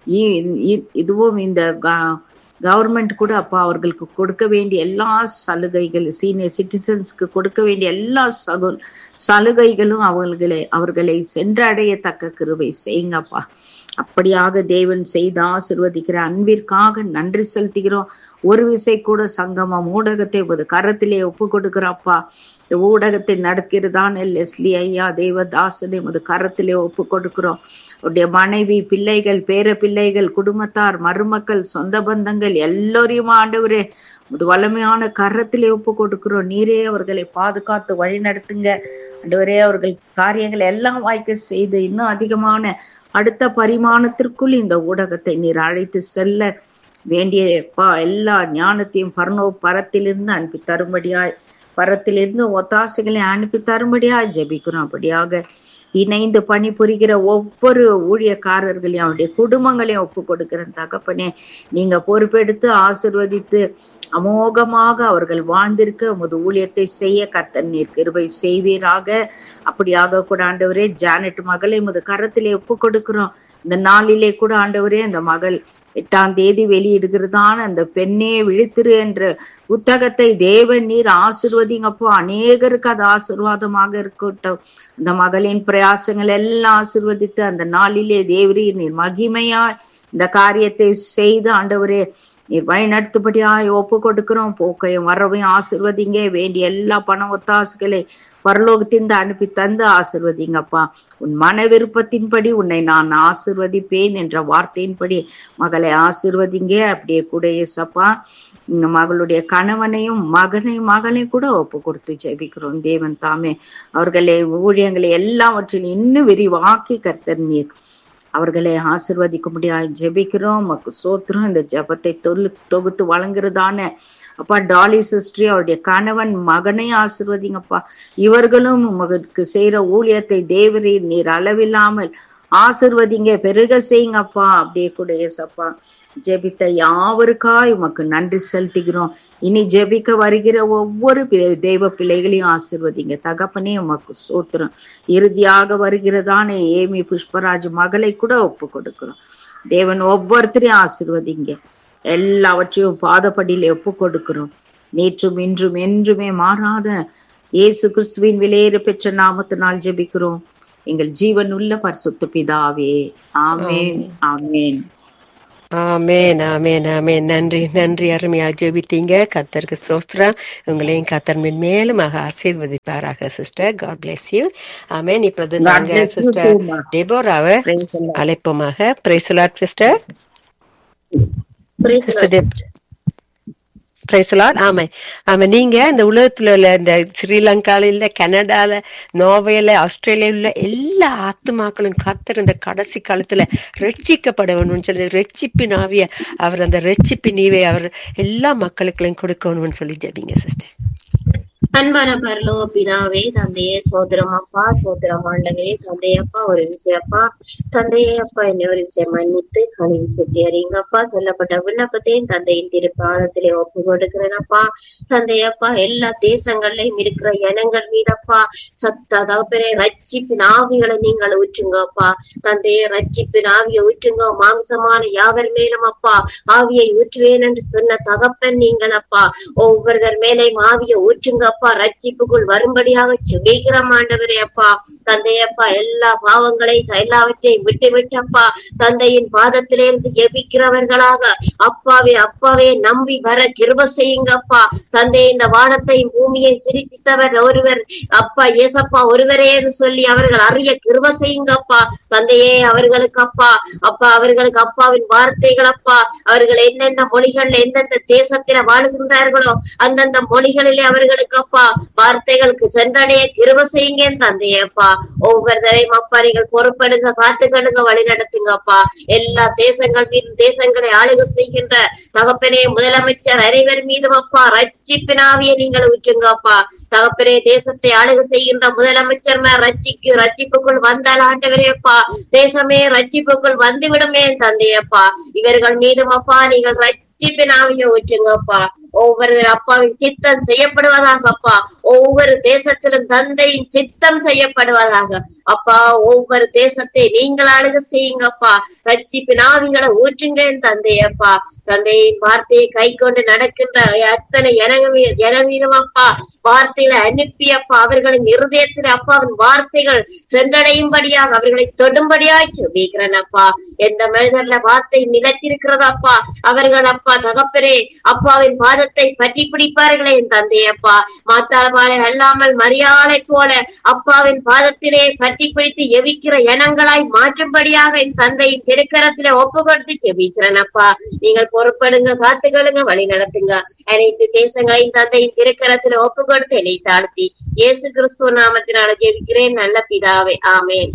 இதுவும் இந்த கவர்மெண்ட் கூட அப்பா அவர்களுக்கு கொடுக்க வேண்டிய எல்லா சலுகைகள் சீனியர் சிட்டிசன்ஸ்க்கு கொடுக்க வேண்டிய எல்லா சகு சலுகைகளும் அவர்களை அவர்களை சென்றடையத்தக்க கிருவை செய்யுங்கப்பா அப்படியாக தேவன் செய்து ஆசிர்வதிக்கிற அன்பிற்காக நன்றி செலுத்துகிறோம் ஒரு விசை கூட சங்கமம் ஊடகத்தை ஒரு கரத்திலே ஒப்பு கொடுக்கிறப்பா இந்த ஊடகத்தை நடக்கிறதான லெஸ்லி ஐயா தேவதாசனை ஒரு கரத்திலே ஒப்பு கொடுக்கிறோம் அவருடைய மனைவி பிள்ளைகள் பேர பிள்ளைகள் குடும்பத்தார் மருமக்கள் சொந்த பந்தங்கள் எல்லோரையும் ஆண்டவரே முது வலிமையான கரத்திலே ஒப்பு கொடுக்கிறோம் நீரே அவர்களை பாதுகாத்து வழி நடத்துங்க ஆண்டவரே அவர்கள் காரியங்களை எல்லாம் வாய்க்க செய்து இன்னும் அதிகமான அடுத்த பரிமாணத்திற்குள் இந்த ஊடகத்தை நீர் அழைத்து செல்ல வேண்டிய எல்லா ஞானத்தையும் பர்ணோ பரத்திலிருந்து அனுப்பி தரும்படியாய் பரத்திலிருந்து ஒத்தாசைகளை அனுப்பி தரும்படியாய் ஜபிக்கிறோம் அப்படியாக இணைந்து பணிபுரிகிற ஒவ்வொரு ஊழியக்காரர்களையும் அவருடைய குடும்பங்களையும் ஒப்பு கொடுக்கிற தகப்பனே நீங்க பொறுப்பெடுத்து ஆசிர்வதித்து அமோகமாக அவர்கள் வாழ்ந்திருக்க உமது ஊழியத்தை செய்ய கர்த்தன் நீர் கிருபை செய்வீராக அப்படியாக கூட ஆண்டவரே ஜானட் மகளை முது கரத்திலே ஒப்பு கொடுக்கிறோம் இந்த நாளிலே கூட ஆண்டவரே அந்த மகள் எட்டாம் தேதி வெளியிடுகிறதான அந்த பெண்ணே விழித்திரு என்ற புத்தகத்தை தேவன் நீர் ஆசிர்வதிங்கப்போ அநேகருக்கு அது ஆசிர்வாதமாக இருக்கட்டும் அந்த மகளின் பிரயாசங்கள் எல்லாம் ஆசிர்வதித்து அந்த நாளிலே தேவரீர் நீர் மகிமையாய் இந்த காரியத்தை செய்து ஆண்டவரே நீர் வழி நடத்துபடியாய் ஒப்பு கொடுக்கிறோம் போக்கையும் வரவையும் ஆசிர்வதிங்க வேண்டிய எல்லா பண ஒத்தாசுகளை பரலோகத்தின் அனுப்பி தந்து ஆசிர்வதிங்கப்பா உன் மன விருப்பத்தின்படி உன்னை நான் ஆசிர்வதிப்பேன் என்ற வார்த்தையின்படி மகளை ஆசிர்வதிங்க அப்படியே கூட ஏசப்பா இந்த மகளுடைய கணவனையும் மகனையும் மகனையும் கூட ஒப்பு கொடுத்து ஜெபிக்கிறோம் தேவன் தாமே அவர்களை ஊழியங்களை எல்லாவற்றிலும் இன்னும் விரிவாக்கி கர்த்தர் நீர் அவர்களை ஆசிர்வதிக்க முடியாது ஜெபிக்கிறோம் உமக்கு சோத்திரம் இந்த ஜெபத்தை தொல்லு தொகுத்து வழங்குறதான அப்பா டாலி சிஸ்டரி அவருடைய கணவன் மகனை ஆசிர்வதிங்கப்பா இவர்களும் உமக்கு செய்யற ஊழியத்தை தேவரீர் நீர் அளவில்லாமல் ஆசிர்வதிங்க பெருக செய்யுங்கப்பா அப்படியே கூட ஏசப்பா ஜெபித்த யாவருக்காய் உமக்கு நன்றி செலுத்துகிறோம் இனி ஜெபிக்க வருகிற ஒவ்வொரு பி- தெய்வ பிள்ளைகளையும் ஆசிர்வதிங்க தகப்பனே உமக்கு சோத்திரம் இறுதியாக வருகிறதான ஏமி புஷ்பராஜ் மகளை கூட ஒப்பு கொடுக்கிறோம் தேவன் ஒவ்வொருத்தரையும் ஆசிர்வதிங்க எல்லாவற்றையும் பாதப்படியில ஒப்பு கொடுக்கிறோம் நேற்றும் இன்றும் என்றுமே மாறாத இயேசு கிறிஸ்துவின் விலையேற பெற்ற நாமத்தினால் ஜெபிக்கிறோம் எங்கள் ஜீவன் உள்ள பரிசுத்த பிதாவே ஆமென் ஆமென் ஆமேன் ஆமேன் ஆமேன் நன்றி நன்றி அருமையா ஜெபித்தீங்க கத்தருக்கு சோஸ்திரம் உங்களையும் கத்தர் மேலுமாக ஆசீர்வதிப்பாராக சிஸ்டர் காட் bless யூ ஆமேன் இப்போது God நாங்க bless you sister too, ma. டெபோராவை Praise the Lord. அழைப்போமாக பிரைசலாட் sister Praise the sister Deb பிரைசலாட் ஆமா ஆமா நீங்க இந்த உலகத்துல உள்ள இந்த ஸ்ரீலங்கால இல்ல கனடால நோர்வேல ஆஸ்திரேலியால உள்ள எல்லா ஆத்துமாக்களும் கத்தர் இந்த கடைசி காலத்துல ரட்சிக்கப்படணும்னு சொல்லி ரட்சிப்பின் ஆவிய அவர் அந்த ரட்சிப்பின் ஈவை அவர் எல்லா மக்களுக்களையும் கொடுக்கணும்னு சொல்லி ஜெபிங்க சிஸ்டர் அன்பான பரலோக பிதாவே தந்தையே சோதரம் அப்பா சோதரம் ஆண்டவரே தந்தையப்பா ஒரு விஷயப்பா தந்தையே அப்பா என்னை ஒரு விஷயம் மன்னித்து கழிவு சுத்தி அறியுங்கப்பா சொல்லப்பட்ட விண்ணப்பத்தையும் தந்தையின் திருப்பாதத்திலே ஒப்பு கொடுக்கிறேனப்பா தந்தையப்பா எல்லா தேசங்கள்லயும் இருக்கிற இனங்கள் மீதப்பா சத்த தகப்பனே ரட்சிப்பின் ஆவிகளை நீங்கள் ஊற்றுங்கப்பா தந்தையே ரட்சிப்பின் ஆவியை ஊற்றுங்க மாம்சமான யாவர் மேலும் அப்பா ஆவியை ஊற்றுவேன் என்று சொன்ன தகப்பன் நீங்கள் அப்பா ஒவ்வொருவர் மேலேயும் ஆவியை ஊற்றுங்கப்பா ரட்சிப்புக்குள் வரும்படியாக சுகிக்கிறோம் ஆண்டவரே அப்பா தந்தையப்பா எல்லா பாவங்களையும் எல்லாவற்றையும் விட்டு விட்டப்பா தந்தையின் பாதத்திலிருந்து எபிக்கிறவர்களாக அப்பாவே அப்பாவே நம்பி வர கிருப செய்யுங்கப்பா தந்தை இந்த வானத்தையும் பூமியையும் சிரிச்சித்தவர் ஒருவர் அப்பா ஏசப்பா ஒருவரே என்று சொல்லி அவர்கள் அறிய கிருப செய்யுங்கப்பா தந்தையே அவர்களுக்கு அப்பா அப்பா அவர்களுக்கு அப்பாவின் வார்த்தைகள் அப்பா அவர்கள் என்னென்ன மொழிகள்ல எந்தெந்த தேசத்தில வாழுகின்றார்களோ அந்தந்த மொழிகளிலே அவர்களுக்கு அப்பா வார்த்தைகளுக்கு சென்றடைய கிருப செய்யுங்க தந்தையப்பா ஒவ்வொருத்தரையும் அப்பா நீங்கள் பொறுப்படுங்க காத்துக்கணுங்க வழி நடத்துங்கப்பா எல்லா தேசங்கள் மீது தேசங்களை ஆளுக செய்கின்ற தகப்பனே முதலமைச்சர் அனைவர் மீதும் அப்பா ரட்சிப்பினாவிய நீங்கள் ஊற்றுங்கப்பா தகப்பனே தேசத்தை ஆளுக செய்கின்ற முதலமைச்சர் மேல் ரட்சிக்கு ரட்சிப்புக்குள் வந்தால் ஆண்டவரேப்பா தேசமே ரட்சிப்புக்குள் வந்துவிடுமே தந்தையப்பா இவர்கள் மீதும் அப்பா நீங்கள் ரட்சிப்பினாவிய ஊற்றுங்கப்பா ஒவ்வொரு அப்பாவின் சித்தம் செய்யப்படுவதாகப்பா ஒவ்வொரு தேசத்திலும் தந்தையின் சித்தம் செய்யப்படுவதாக அப்பா ஒவ்வொரு தேசத்தை நீங்கள் அழுக செய்யுங்கப்பா ரட்சிப்பின் ஆவிகளை ஊற்றுங்க என் தந்தையப்பா தந்தையின் வார்த்தையை கை கொண்டு நடக்கின்ற அத்தனை ஜனவீதம் அப்பா வார்த்தைகளை அனுப்பியப்பா அவர்களின் இருதயத்தில் அப்பாவின் வார்த்தைகள் சென்றடையும்படியாக அவர்களை தொடும்படியாய் செபிக்கிறேன் அப்பா எந்த மனிதர்ல வார்த்தை நிலைத்திருக்கிறதோ அப்பா அவர்கள் அப்பா தகப்பரே அப்பாவின் பாதத்தை பற்றி பிடிப்பார்களே என் தந்தையப்பா மாத்தாளபாலை அல்லாமல் மரியாதை போல அப்பாவின் பாதத்திலே பற்றி பிடித்து எவிக்கிற இனங்களாய் மாற்றும்படியாக என் தந்தையின் திருக்கரத்திலே ஒப்பு கொடுத்து செபிக்கிறேன் அப்பா நீங்கள் பொறுப்படுங்க காத்துகளுங்க வழி நடத்துங்க அனைத்து தேசங்களையும் தந்தையின் திருக்கரத்திலே ஒப்பு கொடுத்து என்னை தாழ்த்தி இயேசு கிறிஸ்துவ நாமத்தினால ஜெபிக்கிறேன் நல்ல பிதாவே ஆமேன்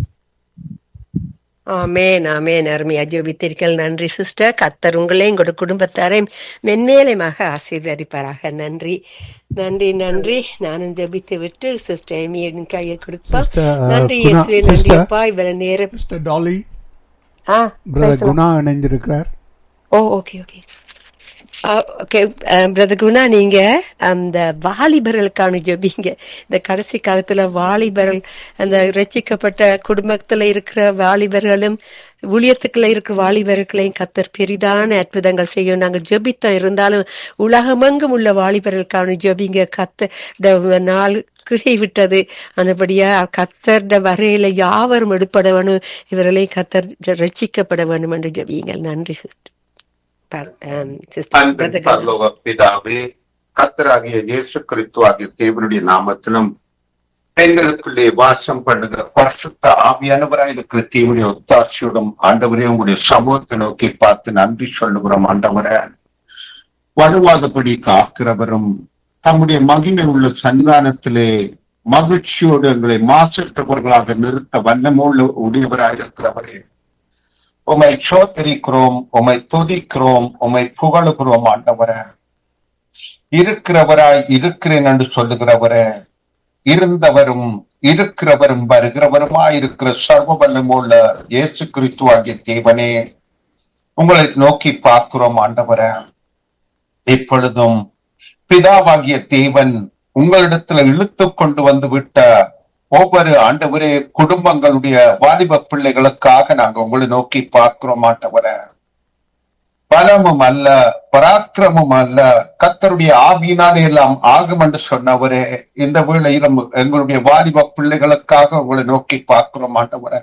ஆமேன் ஆமேன் அருமையா ஜெபித்தீர்கள் நன்றி சிஸ்டர் கத்தர் உங்களையும் உங்களோட குடும்பத்தாரையும் மென்மேலுமாக ஆசீர்வதிப்பாராக நன்றி நன்றி நன்றி நானும் ஜெபித்து விட்டு சிஸ்டர் எமியின் கையை கொடுப்பா Sister, uh, நன்றி Guna- இயேசுவே நன்றி sister. அப்பா இவ்வளவு நேரம் மிஸ்டர் டாலி ஆ பிரதர் குணா இணைஞ்சிருக்கிறார் oh okay okay okay brother Guna நீங்க அந்த வாலிபர்களுக்கான ஜெபிங்க இந்த கடைசி காலத்துல வாலிபர்கள் அந்த ரட்சிக்கப்பட்ட குடும்பத்துல இருக்கிற வாலிபர்களும் ஊழியத்துக்குள்ள இருக்கிற வாலிபர்களையும் கத்தர் பெரிதான அற்புதங்கள் செய்யும் நாங்க ஜெபித்தோம் இருந்தாலும் உலகமெங்கும் உள்ள வாலிபர்களுக்கான ஜெபிங்க கத்த இந்த நாள் கிரை விட்டது அந்தபடியா கத்தர்ட வரையில யாவரும் எடுப்பட வேணும் இவர்களையும் கத்தர் ரட்சிக்கப்பட வேண்டும் என்று ஜெபியுங்கள் நன்றி சிஸ்டர் சிஸ்டர் அன்பின் பிரதர் குணா பரலோக பிதாவே கத்தராகிய இயேசு கிறிஸ்து ஆகிய தேவனுடைய நாமத்திலும் எங்களுக்குள்ளே வாசம் பண்ணுகிற பரிசுத்த ஆவியானவராய் இருக்கிற தேவனுடைய ஒத்தாட்சியுடன் ஆண்டவரே உங்களுடைய சமூகத்தை நோக்கி பார்த்து நன்றி சொல்லுகிறோம் ஆண்டவரே வலுவாதபடி காக்கிறவரும் தம்முடைய மகிமை உள்ள சன்னிதானத்திலே மகிழ்ச்சியோடு எங்களை மாசற்றவர்களாக நிறுத்த வல்லமுள்ள உடையவராய் இருக்கிறவரே உமை சோதரிக்கிறோம் உமை துதிக்கிறோம் உமை புகழுகிறோம் ஆண்டவரே இருக்கிறவராய் இருக்கிறேன் என்று சொல்லுகிறவரே இருந்தவரும் இருக்கிறவரும் வருகிறவருமாய் இருக்கிற சர்வ வல்லமுள்ள இயேசு கிறிஸ்து ஆகிய தேவனே உங்களை நோக்கி பார்க்கிறோம் ஆண்டவரே இப்பொழுதும் பிதாவாகிய தேவன் உங்களிடத்துல இழுத்து கொண்டு வந்து விட்ட ஒவ்வொரு ஆண்டவரே குடும்பங்களுடைய வாலிப பிள்ளைகளுக்காக நாங்க உங்களை நோக்கி பார்க்கிறோம் ஆண்டவரே பலமும் அல்ல பராக்கிரமும் அல்ல கத்தருடைய ஆவியினாலே எல்லாம் ஆகும் என்று சொன்னவரே இந்த வேளையிலும் எங்களுடைய வாலிப பிள்ளைகளுக்காக உங்களை நோக்கி பார்க்கிறோம் ஆண்டவரே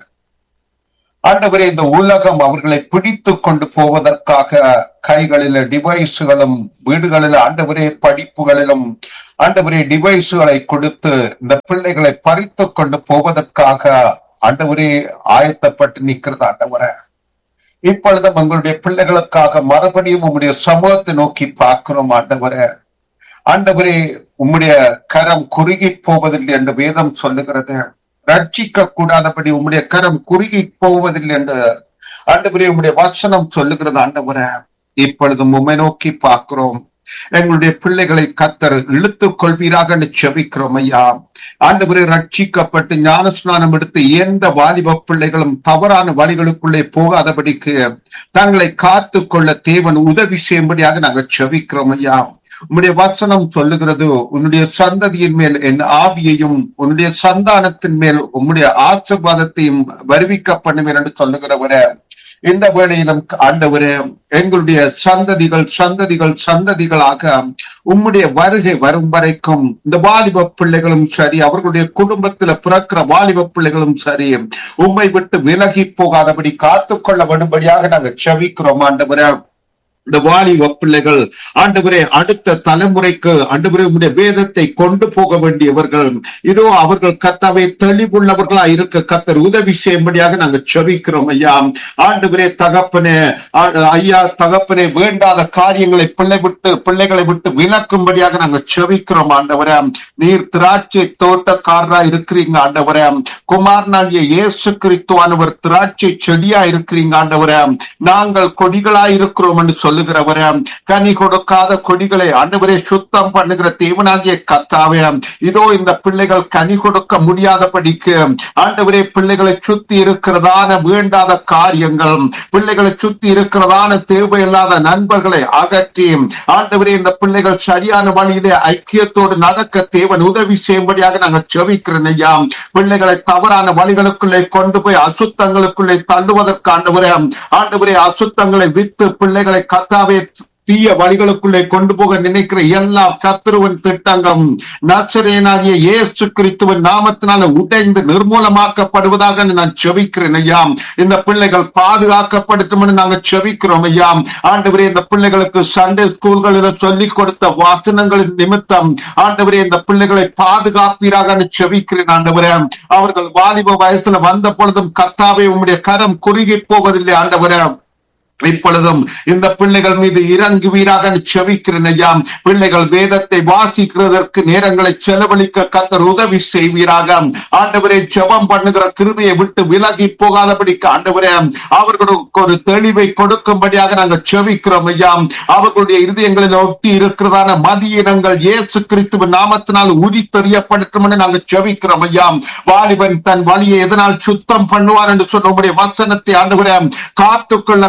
ஆண்டவரே இந்த உலகம் அவர்களை பிடித்து கொண்டு போவதற்காக கைகளில டிவைஸுகளும் வீடுகளில் ஆண்டவரே படிப்புகளிலும் ஆண்டவரே டிவைஸுகளை கொடுத்து இந்த பிள்ளைகளை பறித்து கொண்டு போவதற்காக ஆண்டவரே ஆயத்தப்பட்டு நிற்கிறது ஆண்டவரே இப்பொழுதும் உங்களுடைய பிள்ளைகளுக்காக மறுபடியும் உங்களுடைய சமூகத்தை நோக்கி பார்க்கிறோம் ஆண்டவரே ஆண்டவரே உம்முடைய கரம் குறுகி போவதில்லை என்று வேதம் சொல்லுகிறது ரட்சிக்க கூடாதபடி உம்முடைய கரம் குறுகி போவதில்லை என்று ஆண்டவரே உம்முடைய வசனம் சொல்லுகிறது ஆண்டவரே இப்பொழுதும் உம்மை நோக்கி பார்க்கிறோம் எங்களுடைய பிள்ளைகளை கத்தர் இழுத்துக் கொள்வீராக என்று செபிக்கிறோம் ஐயா ஆண்டவரே ரட்சிக்கப்பட்டு ஞானஸ்நானம் எடுத்து எந்த வாலிப பிள்ளைகளும் தவறான வழிகளுக்குள்ளே போகாதபடிக்கு தங்களை காத்து கொள்ள தேவன் உதவி செய்யும்படியாக நாங்கள் செபிக்கிறோம் ஐயா உன்னுடைய வசனம் சொல்லுகிறது உன்னுடைய சந்ததியின் மேல் என் ஆவியையும் உன்னுடைய சந்தானத்தின் மேல் உன்னுடைய ஆசிர்வாதத்தையும் வருவிக்க பண்ணுவேன் என்று சொல்லுகிறவரே இந்த வேளையிலும் ஆண்டவரே எங்களுடைய சந்ததிகள் சந்ததிகள் சந்ததிகளாக உம்முடைய வருகை வரும் வரைக்கும் இந்த வாலிப பிள்ளைகளும் சரி அவர்களுடைய குடும்பத்துல பிறக்கிற வாலிப பிள்ளைகளும் சரி உம்மை விட்டு விலகி போகாதபடி காத்துக்கொள்ள வேண்டும்படியாக நாங்க செவிக்கிறோம் ஆண்டவரே இந்த வாலிப பிள்ளைகள் ஆண்டவரே அடுத்த தலைமுறைக்கு ஆண்டவரே உடைய வேதத்தை கொண்டு போக வேண்டியவர்கள் இதோ அவர்கள் கத்தாவை தெளிவுள்ளவர்களா இருக்க கத்தர் உதவி செய்யும்படியாக நாங்க செபிக்கிறோம் ஐயா ஆண்டவரே தகப்பனே ஆ- ஐயா தகப்பனே வேண்டாத காரியங்களை பிள்ளை விட்டு பிள்ளைகளை விட்டு விலக்கும்படியாக நாங்க செபிக்கிறோம் ஆண்டவரே நீர் திராட்சை தோட்டக்காரரா இருக்கிறீங்க ஆண்டவரே குமாரனாகிய இயேசு கிறிஸ்துவானவர் திராட்சை செடியா இருக்கிறீங்க ஆண்டவரே நாங்கள் கொடிகளா இருக்கிறோம் என்று சொல்லுகிறவரே கனி கொடுக்காத கொடிகளை ஆண்டவரே சுத்தம் பண்ணுகிற தேவனாகிய கத்தாவே இதோ இந்த பிள்ளைகள் கனி கொடுக்க முடியாதபடிக்கு ஆண்டவரே பிள்ளைகளை சுத்தி இருக்கிறதான வேண்டாத காரியங்கள் பிள்ளைகளை சுத்தி இருக்கிறதான தேவையில்லாத நண்பர்களை அகற்றி ஆண்டவரே இந்த பிள்ளைகள் சரியான வழியிலே ஐக்கியத்தோடு நடக்க தேவன் உதவி செய்யும்படியாக நாங்கள் செவிக்கிறோம் ஐயா பிள்ளைகளை தவறான வழிகளுக்குள்ளே கொண்டு போய் அசுத்தங்களுக்குள்ளே தள்ளுவதற்கு ஆண்டவரே ஆண்டவரே அசுத்தங்களை வித்து பிள்ளைகளை கத்தாவே தீய வழிகளுக்குள்ளே கொண்டு போக நினைக்கிற எல்லா சத்துருவன் திட்டங்களும் நச்சரேனாகிய இயேசு கிறிஸ்துவின் நாமத்தினால உடைந்து நிர்மூலமாக்கப்படுவதாக நான் செபிக்கிறேன் ஐயா இந்த பிள்ளைகள் பாதுகாக்கப்படட்டும் என்று நாங்க செபிக்கிறோம் ஐயா ஆண்டவரே இந்த பிள்ளைகளுக்கு சண்டே ஸ்கூல்களில் சொல்லிக் கொடுத்த வாசனங்களின் நிமித்தம் ஆண்டவரே இந்த பிள்ளைகளை பாதுகாப்பீராக என்று செபிக்கிறேன் ஆண்டவரே அவர்கள் வாலிப வயசுல வந்த பொழுதும் கத்தாவே உம்முடைய கரம் குறுகி போவதில்லை ஆண்டவரே இப்பொழுதும் இந்த பிள்ளைகள் மீது இறங்குவீராக செவிக்கிறேன் ஐயா பிள்ளைகள் வேதத்தை வாசிக்கிறதற்கு நேரங்களை செலவழிக்க கத்தர் உதவி செய்வீராக ஆண்டவரே ஜெபம் பண்ணுகிற கிருபையை விட்டு விலகி போகாதபடிக்கு ஆண்டவரே அவர்களுக்கு ஒரு தெளிவை கொடுக்கும்படியாக நாங்கள் செவிக்கிறோம் ஐயா அவர்களுடைய இருதயங்களில் ஒட்டி இருக்கிறதான மதியினங்கள் இயேசு கிறிஸ்துவின் நாமத்தினால் உரி தெரியப்படட்டும் என்று நாங்கள் செவிக்கிறோம் ஐயா வாலிபன் தன் வழியை எதனால் சுத்தம் பண்ணுவார் என்று சொன்ன உம்முடைய வசனத்தை ஆண்டவரே காத்துக்கொள்ள கத்தர்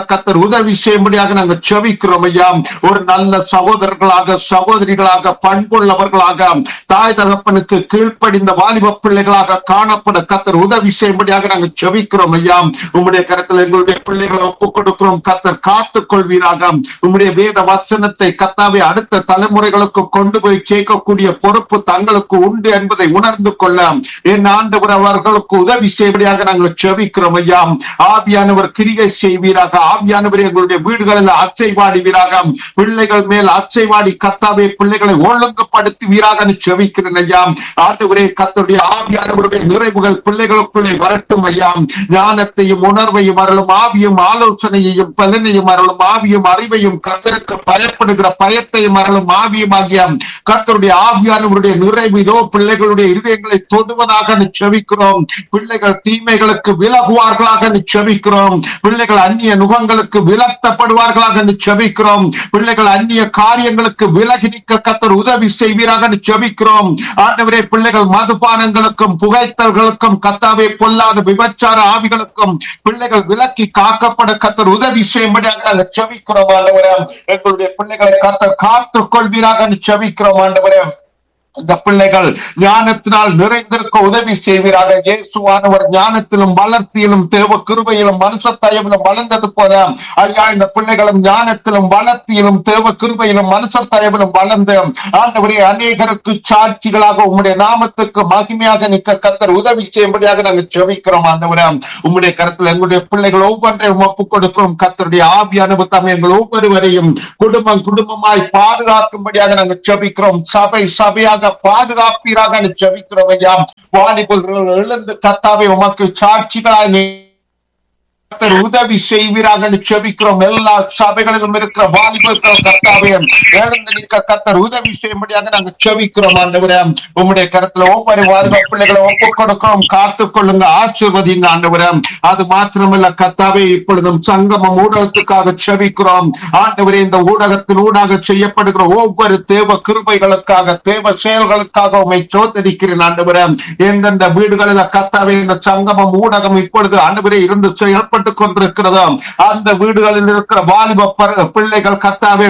உதவி செய்யும்படியாக நாங்கள் செவிக்கிறோம் ஐயா ஒரு நல்ல சகோதரர்களாக சகோதரிகளாக பண்புள்ளவர்களாக தாய் தகப்பனுக்கு கீழ்ப்படிந்த வாலிப பிள்ளைகளாக காணப்பட கத்தர் உதவி செய்யும்படியாக நாங்கள் செவிக்கிறோம் ஐயா உம்முடைய கருத்தில் எங்களுடைய பிள்ளைகளை ஒப்புக் கொடுக்கிறோம் கத்தர் காத்துக் கொள்வீராக உம்முடைய வேத வசனத்தை கத்தாவை அடுத்த தலைமுறைகளுக்கு கொண்டு போய் சேர்க்கக்கூடிய பொறுப்பு தங்களுக்கு உண்டு என்பதை உணர்ந்து கொள்ள என் ஆண்டவர் அவர்களுக்கு உதவி செய்வடியாக நாங்கள் செவிக்கிறோம் ஐயா ஆவியானவர் கிரிகை செய்வீராக ஆவியானவர் எங்களுடைய வீடுகளில் அச்சைவாடுவீராக பிள்ளைகள் மேல் அச்சைவாடி கத்தாவே பிள்ளைகளை ஒழுங்குபடுத்துவீராக செவிக்கிறேன் ஐயா ஆண்டவரே கத்தருடைய ஆவியானவருடைய நிறைவுகள் பிள்ளைகளுக்குள்ளே வரட்டும் ஐயா ஞானத்தையும் உணர்வையும் அருளும் ஆவியும் ஆலோசனையையும் பலனையும் அருளும் ஆவியும் அறிவையும் கத்தருக்கு பயப்படுகிற பயத்தையும் அருளும் ஆவியும் ஆகிய கத்தருடைய ஆவியானவருடைய நிறைவு இதோ பிள்ளைகளுடைய இருதயங்களை தொடுவதாக செவிக்கிறோம் பிள்ளைகள் தீமைகளுக்கு விலகுவார்களாக செவிக்கிறோம் பிள்ளைகள் அந்நிய நுகங்களுக்கு விலத்தப்படுவார்களாக செவிக்கிறோம் பிள்ளைகள் அந்நிய காரியங்களுக்கு விலகி நிற்க கத்தர் உதவி செய்வீராக செவிக்கிறோம் ஆண்டவரே பிள்ளைகள் மதுபானங்களுக்கும் புகைத்தல்களுக்கும் கத்தாவே பொல்லாத விபச்சார ஆவிகளுக்கும் பிள்ளைகள் விலக்கி காக்கப்பட கத்தர் உதவி செய்யும்படியாக நாங்கள் செவிக்கிறோம் ஆண்டவரே எங்களுடைய பிள்ளைகளை கத்தர் காத்துக் கொள்வீராக செவிக்கிறோம் ஆண்டவரே இந்த பிள்ளைகள் ஞானத்தினால் நிறைந்திருக்க உதவி செய்வீராக இயேசுவானவர் ஞானத்திலும் வளர்த்தியிலும் தேவ கிருபையிலும் மனுஷத்தயவிலும் வளர்ந்தது போல ஐயா இந்த பிள்ளைகளும் ஞானத்திலும் வளர்த்தியிலும் தேவ கிருபையிலும் மனுஷத்தயவிலும் வளர்ந்து ஆண்டவரே அநேகருக்கு சாட்சிகளாக உம்முடைய நாமத்துக்கு மகிமையாக நிற்க கத்தர் உதவி செய்யும்படியாக நாங்கள் செவிக்கிறோம் ஆண்டவரே உம்முடைய கருத்தில் எங்களுடைய பிள்ளைகள் ஒவ்வொன்றையும் ஒப்புக் கொடுக்கிறோம் கத்தருடைய ஆவியானவர் தாம் எங்கள் ஒவ்வொருவரையும் குடும்பம் குடும்பமாய் பாதுகாக்கும்படியாக நாங்கள் செபிக்கிறோம் சபை சபையாக பாதுகாப்பீராக செபிக்கிறோம் ஐயா வாலிபர்கள் எழுந்து கத்தாவை உமக்கு சாட்சிகளாய் நீ கர்த்தர் உதவி செய்வீராக செபிக்கிறோம் எல்லா சபைகளிலும் இருக்கிற வாலிபர்கள் கர்த்தாவே எழுந்து நிற்க கர்த்தர் உதவி செய்யும்படியாக நாங்கள் செபிக்கிறோம் ஆண்டவரே உம்முடைய கருத்துல ஒவ்வொரு வாலிப பிள்ளைகளை ஒப்புக் கொடுக்கிறோம் காத்துக் கொள்ளுங்க ஆசிர்வதிங்க ஆண்டவரே அது மாத்திரமல்ல கர்த்தாவே இப்பொழுதும் சங்கமம் ஊடகத்துக்காக செபிக்கிறோம் ஆண்டவரே இந்த ஊடகத்தின் ஊடாக செய்யப்படுகிற ஒவ்வொரு தேவ கிருபைகளுக்காக தேவ செயல்களுக்காக உண்மை சோதரிக்கிறேன் ஆண்டவரே எந்தெந்த வீடுகளில் கர்த்தாவே இந்த சங்கமம் ஊடகம் இப்பொழுது ஆண்டவரே இருந்து செயல்பட்டு கொண்டிருக்கிறதோ அந்த வீடுகளில் இருக்கிற வாலிப பர- பிள்ளைகள் கத்தாவே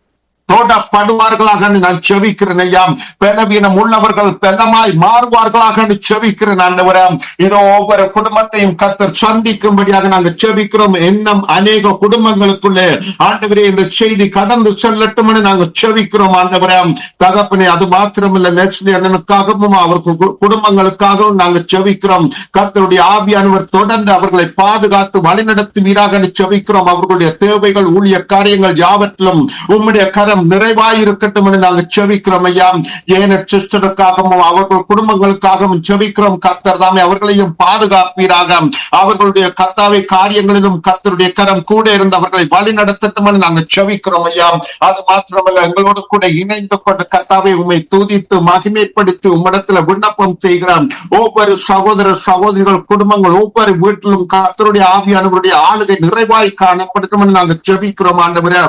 தோடப்படுவார்களாக நான் செவிக்கிறேன் ஐயா பலவீனம் உள்ளவர்கள் பலமாய் மாறுவார்களாக என்று செவிக்கிறேன் ஆண்டவரே இதோ ஒவ்வொரு குடும்பத்தையும் கத்தர் சந்திக்கும்படியாக நாங்கள் செவிக்கிறோம் இன்னும் அநேக குடும்பங்களுக்குள்ளே ஆண்டவரே இந்த செய்தி கடந்து செல்லட்டும் என்று நாங்கள் செவிக்கிறோம் ஆண்டவரே தகப்பனே அது மாத்திரமல்ல லட்சுமி அண்ணனுக்காகவும் அவர் கு- குடும்பங்களுக்காகவும் நாங்கள் செவிக்கிறோம் கத்தருடைய ஆவியானவர் தொடர்ந்து அவர்களை பாதுகாத்து வழிநடத்துவீராக என்று செவிக்கிறோம் அவர்களுடைய தேவைகள் ஊழிய காரியங்கள் யாவற்றிலும் உம்முடைய கரம் நிறைவாயிருக்கட்டும் என்று நாங்கள் செவிக்கிறோம் ஐயா ஏன சிஸ்டருக்காகவும் அவர்கள் குடும்பங்களுக்காகவும் செவிக்கிறோம் கத்தர் தாமே அவர்களையும் பாதுகாப்பீராக அவர்களுடைய கத்தாவை காரியங்களிலும் கத்தருடைய கரம் கூட இருந்து அவர்களை வழி நடத்தட்டும் என்று நாங்கள் செவிக்கிறோம் ஐயா அது மாத்திரமல்ல எங்களோடு கூட இணைந்து கொண்டு கத்தாவை உண்மை துதித்து மகிமைப்படுத்தி உம்மிடத்துல விண்ணப்பம் செய்கிறோம் ஒவ்வொரு சகோதர சகோதரிகள் குடும்பங்கள் ஒவ்வொரு வீட்டிலும் கத்தருடைய ஆவியானவருடைய ஆளுகை நிறைவாய் காணப்படட்டும் என்று நாங்கள் செபிக்கிறோம் ஆண்டவரே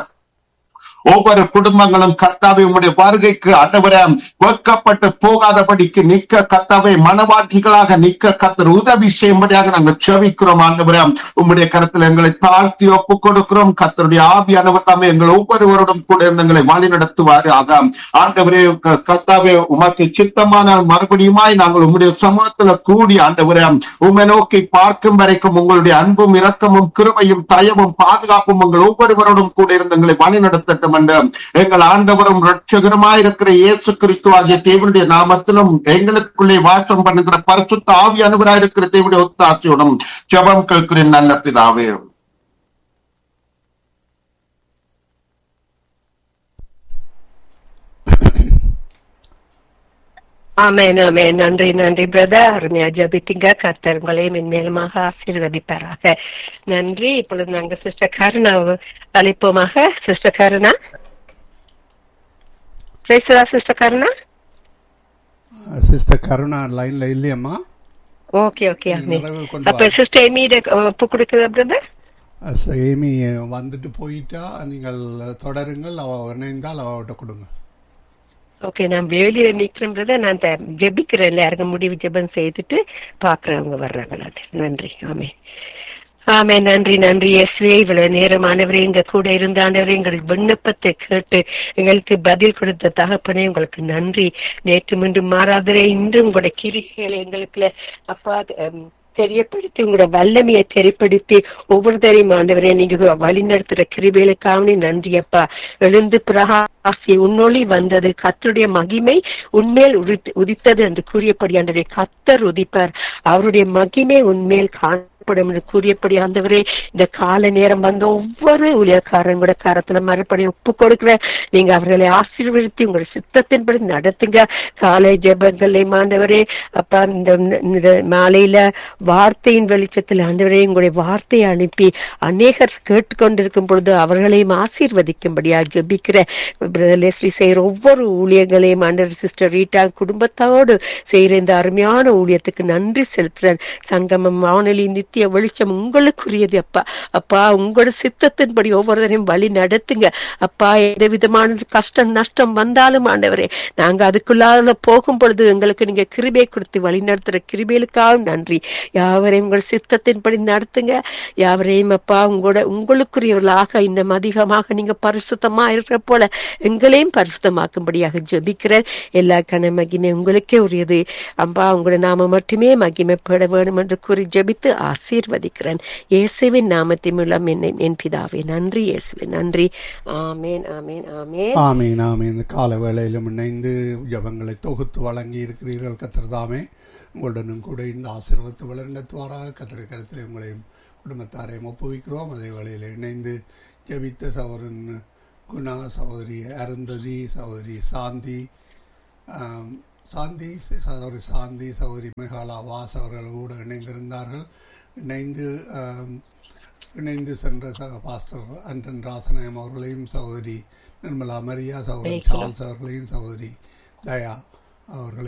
ஒவ்வொரு குடும்பங்களும் கர்த்தாவை உம்முடைய வருகைக்கு ஆண்டவரே வெட்கப்பட்டு போகாதபடிக்கு நிக்க கர்த்தாவை மனவாட்டிகளாக நிக்க கத்தர் உதவி செய்யும்படியாக நாங்கள் செவிக்கிறோம் ஆண்டவரே உம்முடைய கருத்தில் எங்களை தாழ்த்தி ஒப்புக் கொடுக்கிறோம் கத்தருடைய ஆவியானவர் தாமே எங்கள் ஒவ்வொருவரோடும் கூட இருந்து எங்களை வழி நடத்துவாரு ஆகாம் ஆண்டவரே க- கர்த்தாவே உமக்கு சித்தமானால் மறுபடியுமாய் நாங்கள் உம்முடைய சமூகத்துல கூடி ஆண்டவரே உம்மை நோக்கி பார்க்கும் வரைக்கும் உங்களுடைய அன்பும் இரக்கமும் கிருபையும் தயவும் பாதுகாப்பும் உங்கள் ஒவ்வொருவரோடும் கூட இருந்து எங்களை வழி நடத்தட்டும் என்று எங்கள் ஆண்டவரும் ரட்சகருமாய் இருக்கிற இயேசு கிறிஸ்து ஆகிய தேவனுடைய நாமத்திலும் எங்களுக்குள்ளே வாசம் பண்ணுகிற பரிசுத்த ஆவியானவராய் இருக்கிற தேவனுடைய ஒத்தாட்சியோடும் ஜெபம் கேட்கிறேன் நல்ல பிதாவே ஆமென் ஆமென் நன்றி நன்றி பிரதர் அருமையா ஜபித்தீங்க கர்த்தர் உங்களை மென்மேலுமாக ஆசீர்வதிப்பாராக நன்றி இப்பொழுது நாங்க சிஸ்டர் கருணா அழைப்போமாக சிஸ்டர் கருணா பேசுறா சிஸ்டர் கருணா சிஸ்டர் கருணா லைன்ல இல்லையம்மா ஓகே ஓகே ஆமென் நிறைவு கொண்டு அப்ப வாங்க. சிஸ்டர் எமீட ஒப்பு கொடுக்குதா பிரதர் அஸ் ஏமி வந்துட்டு போயிட்டா நீங்கள் தொடருங்கள் அவ இணைந்தால் அவட்ட கொடுங்க ஓகே நான் வெளியில நிக்கிறேன் பிரதர் நான் த- ஜெபிக்கிறேன் எல்லாருக்கும் முடிவு ஜெபம் செய்துட்டு பாக்குறவங்க வர்றாங்களா நன்றி ஆமே ஆமே நன்றி நன்றி இயேசுவே இவ்வளவு நேரமானவரே எங்க கூட இருந்த ஆண்டவரே எங்கள் விண்ணப்பத்தை கேட்டு எங்களுக்கு பதில் கொடுத்த தகப்பனே உங்களுக்கு நன்றி நேற்று மீண்டும் மாறாதரே இன்றும் உங்களுடைய கிரிகளை எங்களுக்கு அப்பா ஹம், தெரியப்படுத்தி உங்களோட வல்லமையை தெரியப்படுத்தி ஒவ்வொருத்தரையும் ஆண்டவரே நீங்க வழி நடத்துற கிருபைகளுக்காக நன்றி அப்பா எழுந்து பிரகாசி உன்னொளி வந்தது கத்தருடைய மகிமை உண்மையில் உதித்- உதித்தது என்று கூறியபடி ஆண்டவரே கத்தர் உதிப்பார் அவருடைய மகிமை உண்மையில் காணப்படும் என்று கூறியபடி ஆண்டவரே இந்த கால நேரம் வந்த ஒவ்வொரு ஊழியக்காரங்களோட கரத்துல மறுபடியும் ஒப்பு கொடுக்கிற நீங்க அவர்களை ஆசீர்வதித்து உங்கள் சித்தத்தின்படி நடத்துங்க காலை ஜெபங்களை ஆண்டவரே அப்பா இந்த இந்த மாலையில வார்த்தையின் வெளிச்சத்தில் ஆண்டவரே உங்களுடைய வார்த்தையை அனுப்பி அநேகர் கேட்டுக்கொண்டிருக்கும் பொழுது அவர்களையும் ஆசீர்வதிக்கும்படியா ஜெபிக்கிற பிரதர் லெஸ்லி செய்யற ஒவ்வொரு ஊழியங்களையும் ஆண்டவர் சிஸ்டர் ரீட்டா குடும்பத்தோடு செய்யற இந்த அருமையான ஊழியத்துக்கு நன்றி செலுத்துறேன் சங்கமம் வானொலி நித்திய வெளிச்சம் உங்களுக்குரியது அப்பா அப்பா உங்களோட சித்தத்தின்படி ஒவ்வொருத்தரையும் வழி நடத்துங்க அப்பா எந்த விதமான கஷ்டம் நஷ்டம் வந்தாலும் ஆண்டவரே நாங்க அதுக்குள்ளால போகும் பொழுது எங்களுக்கு நீங்க கிருபை கொடுத்து வழி நடத்துற கிருபைகளுக்காக நன்றி யாவரையும் உங்கள் சித்தத்தின்படி நடத்துங்க யாவரையும் அப்பா உங்களோட உங்களுக்குரியவர்களாக இன்னும் அதிகமாக நீங்க பரிசுத்தமா இருக்கிற போல எங்களையும் பரிசுத்தமாக்கும்படியாக ஜெபிக்கிறேன் எல்லா கன மகிமை உங்களுக்கே உரியது அம்பா உங்களோட நாம மட்டுமே மகிமைப்பட வேணும் என்று கூறி ஜெபித்து ஆசீர்வதிக்கிறேன் இயேசுவின் நாமத்தின் மூலம் என்னை என் பிதாவே நன்றி இயேசுவே நன்றி ஆமேன் ஆமேன் ஆமேன் ஆமீன் ஆமீன் இந்த கால வேளையிலும் இணைந்து ஜபங்களை தொகுத்து வழங்கி இருக்கிறீர்கள் கத்திரதாமே உங்களுடனும் கூட இந்த ஆசீர்வத்து வளர்ந்தத்துவாராக கத்திர கருத்தில் உங்களையும் குடும்பத்தாரையும் ஒப்புவிக்கிறோம் அதே வேளையில் இணைந்து ஜபித்த சகோதரன் குணா சகோதரி அருந்ததி சகோதரி சாந்தி ஆம், சாந்தி சகோதரி சாந்தி சகோதரி மேகாலா வாஸ் அவர்கள் கூட இணைந்திருந்தார்கள் இணைந்து ஆம், இணைந்து சென்ற சக பாஸ்டர் அன்றன் ராசநாயம் அவர்களையும் சகோதரி நிர்மலா மரியா சகோதரி Praise the Lord. சார்ல்ஸ் அவர்களையும் சகோதரி தயா அவர்களை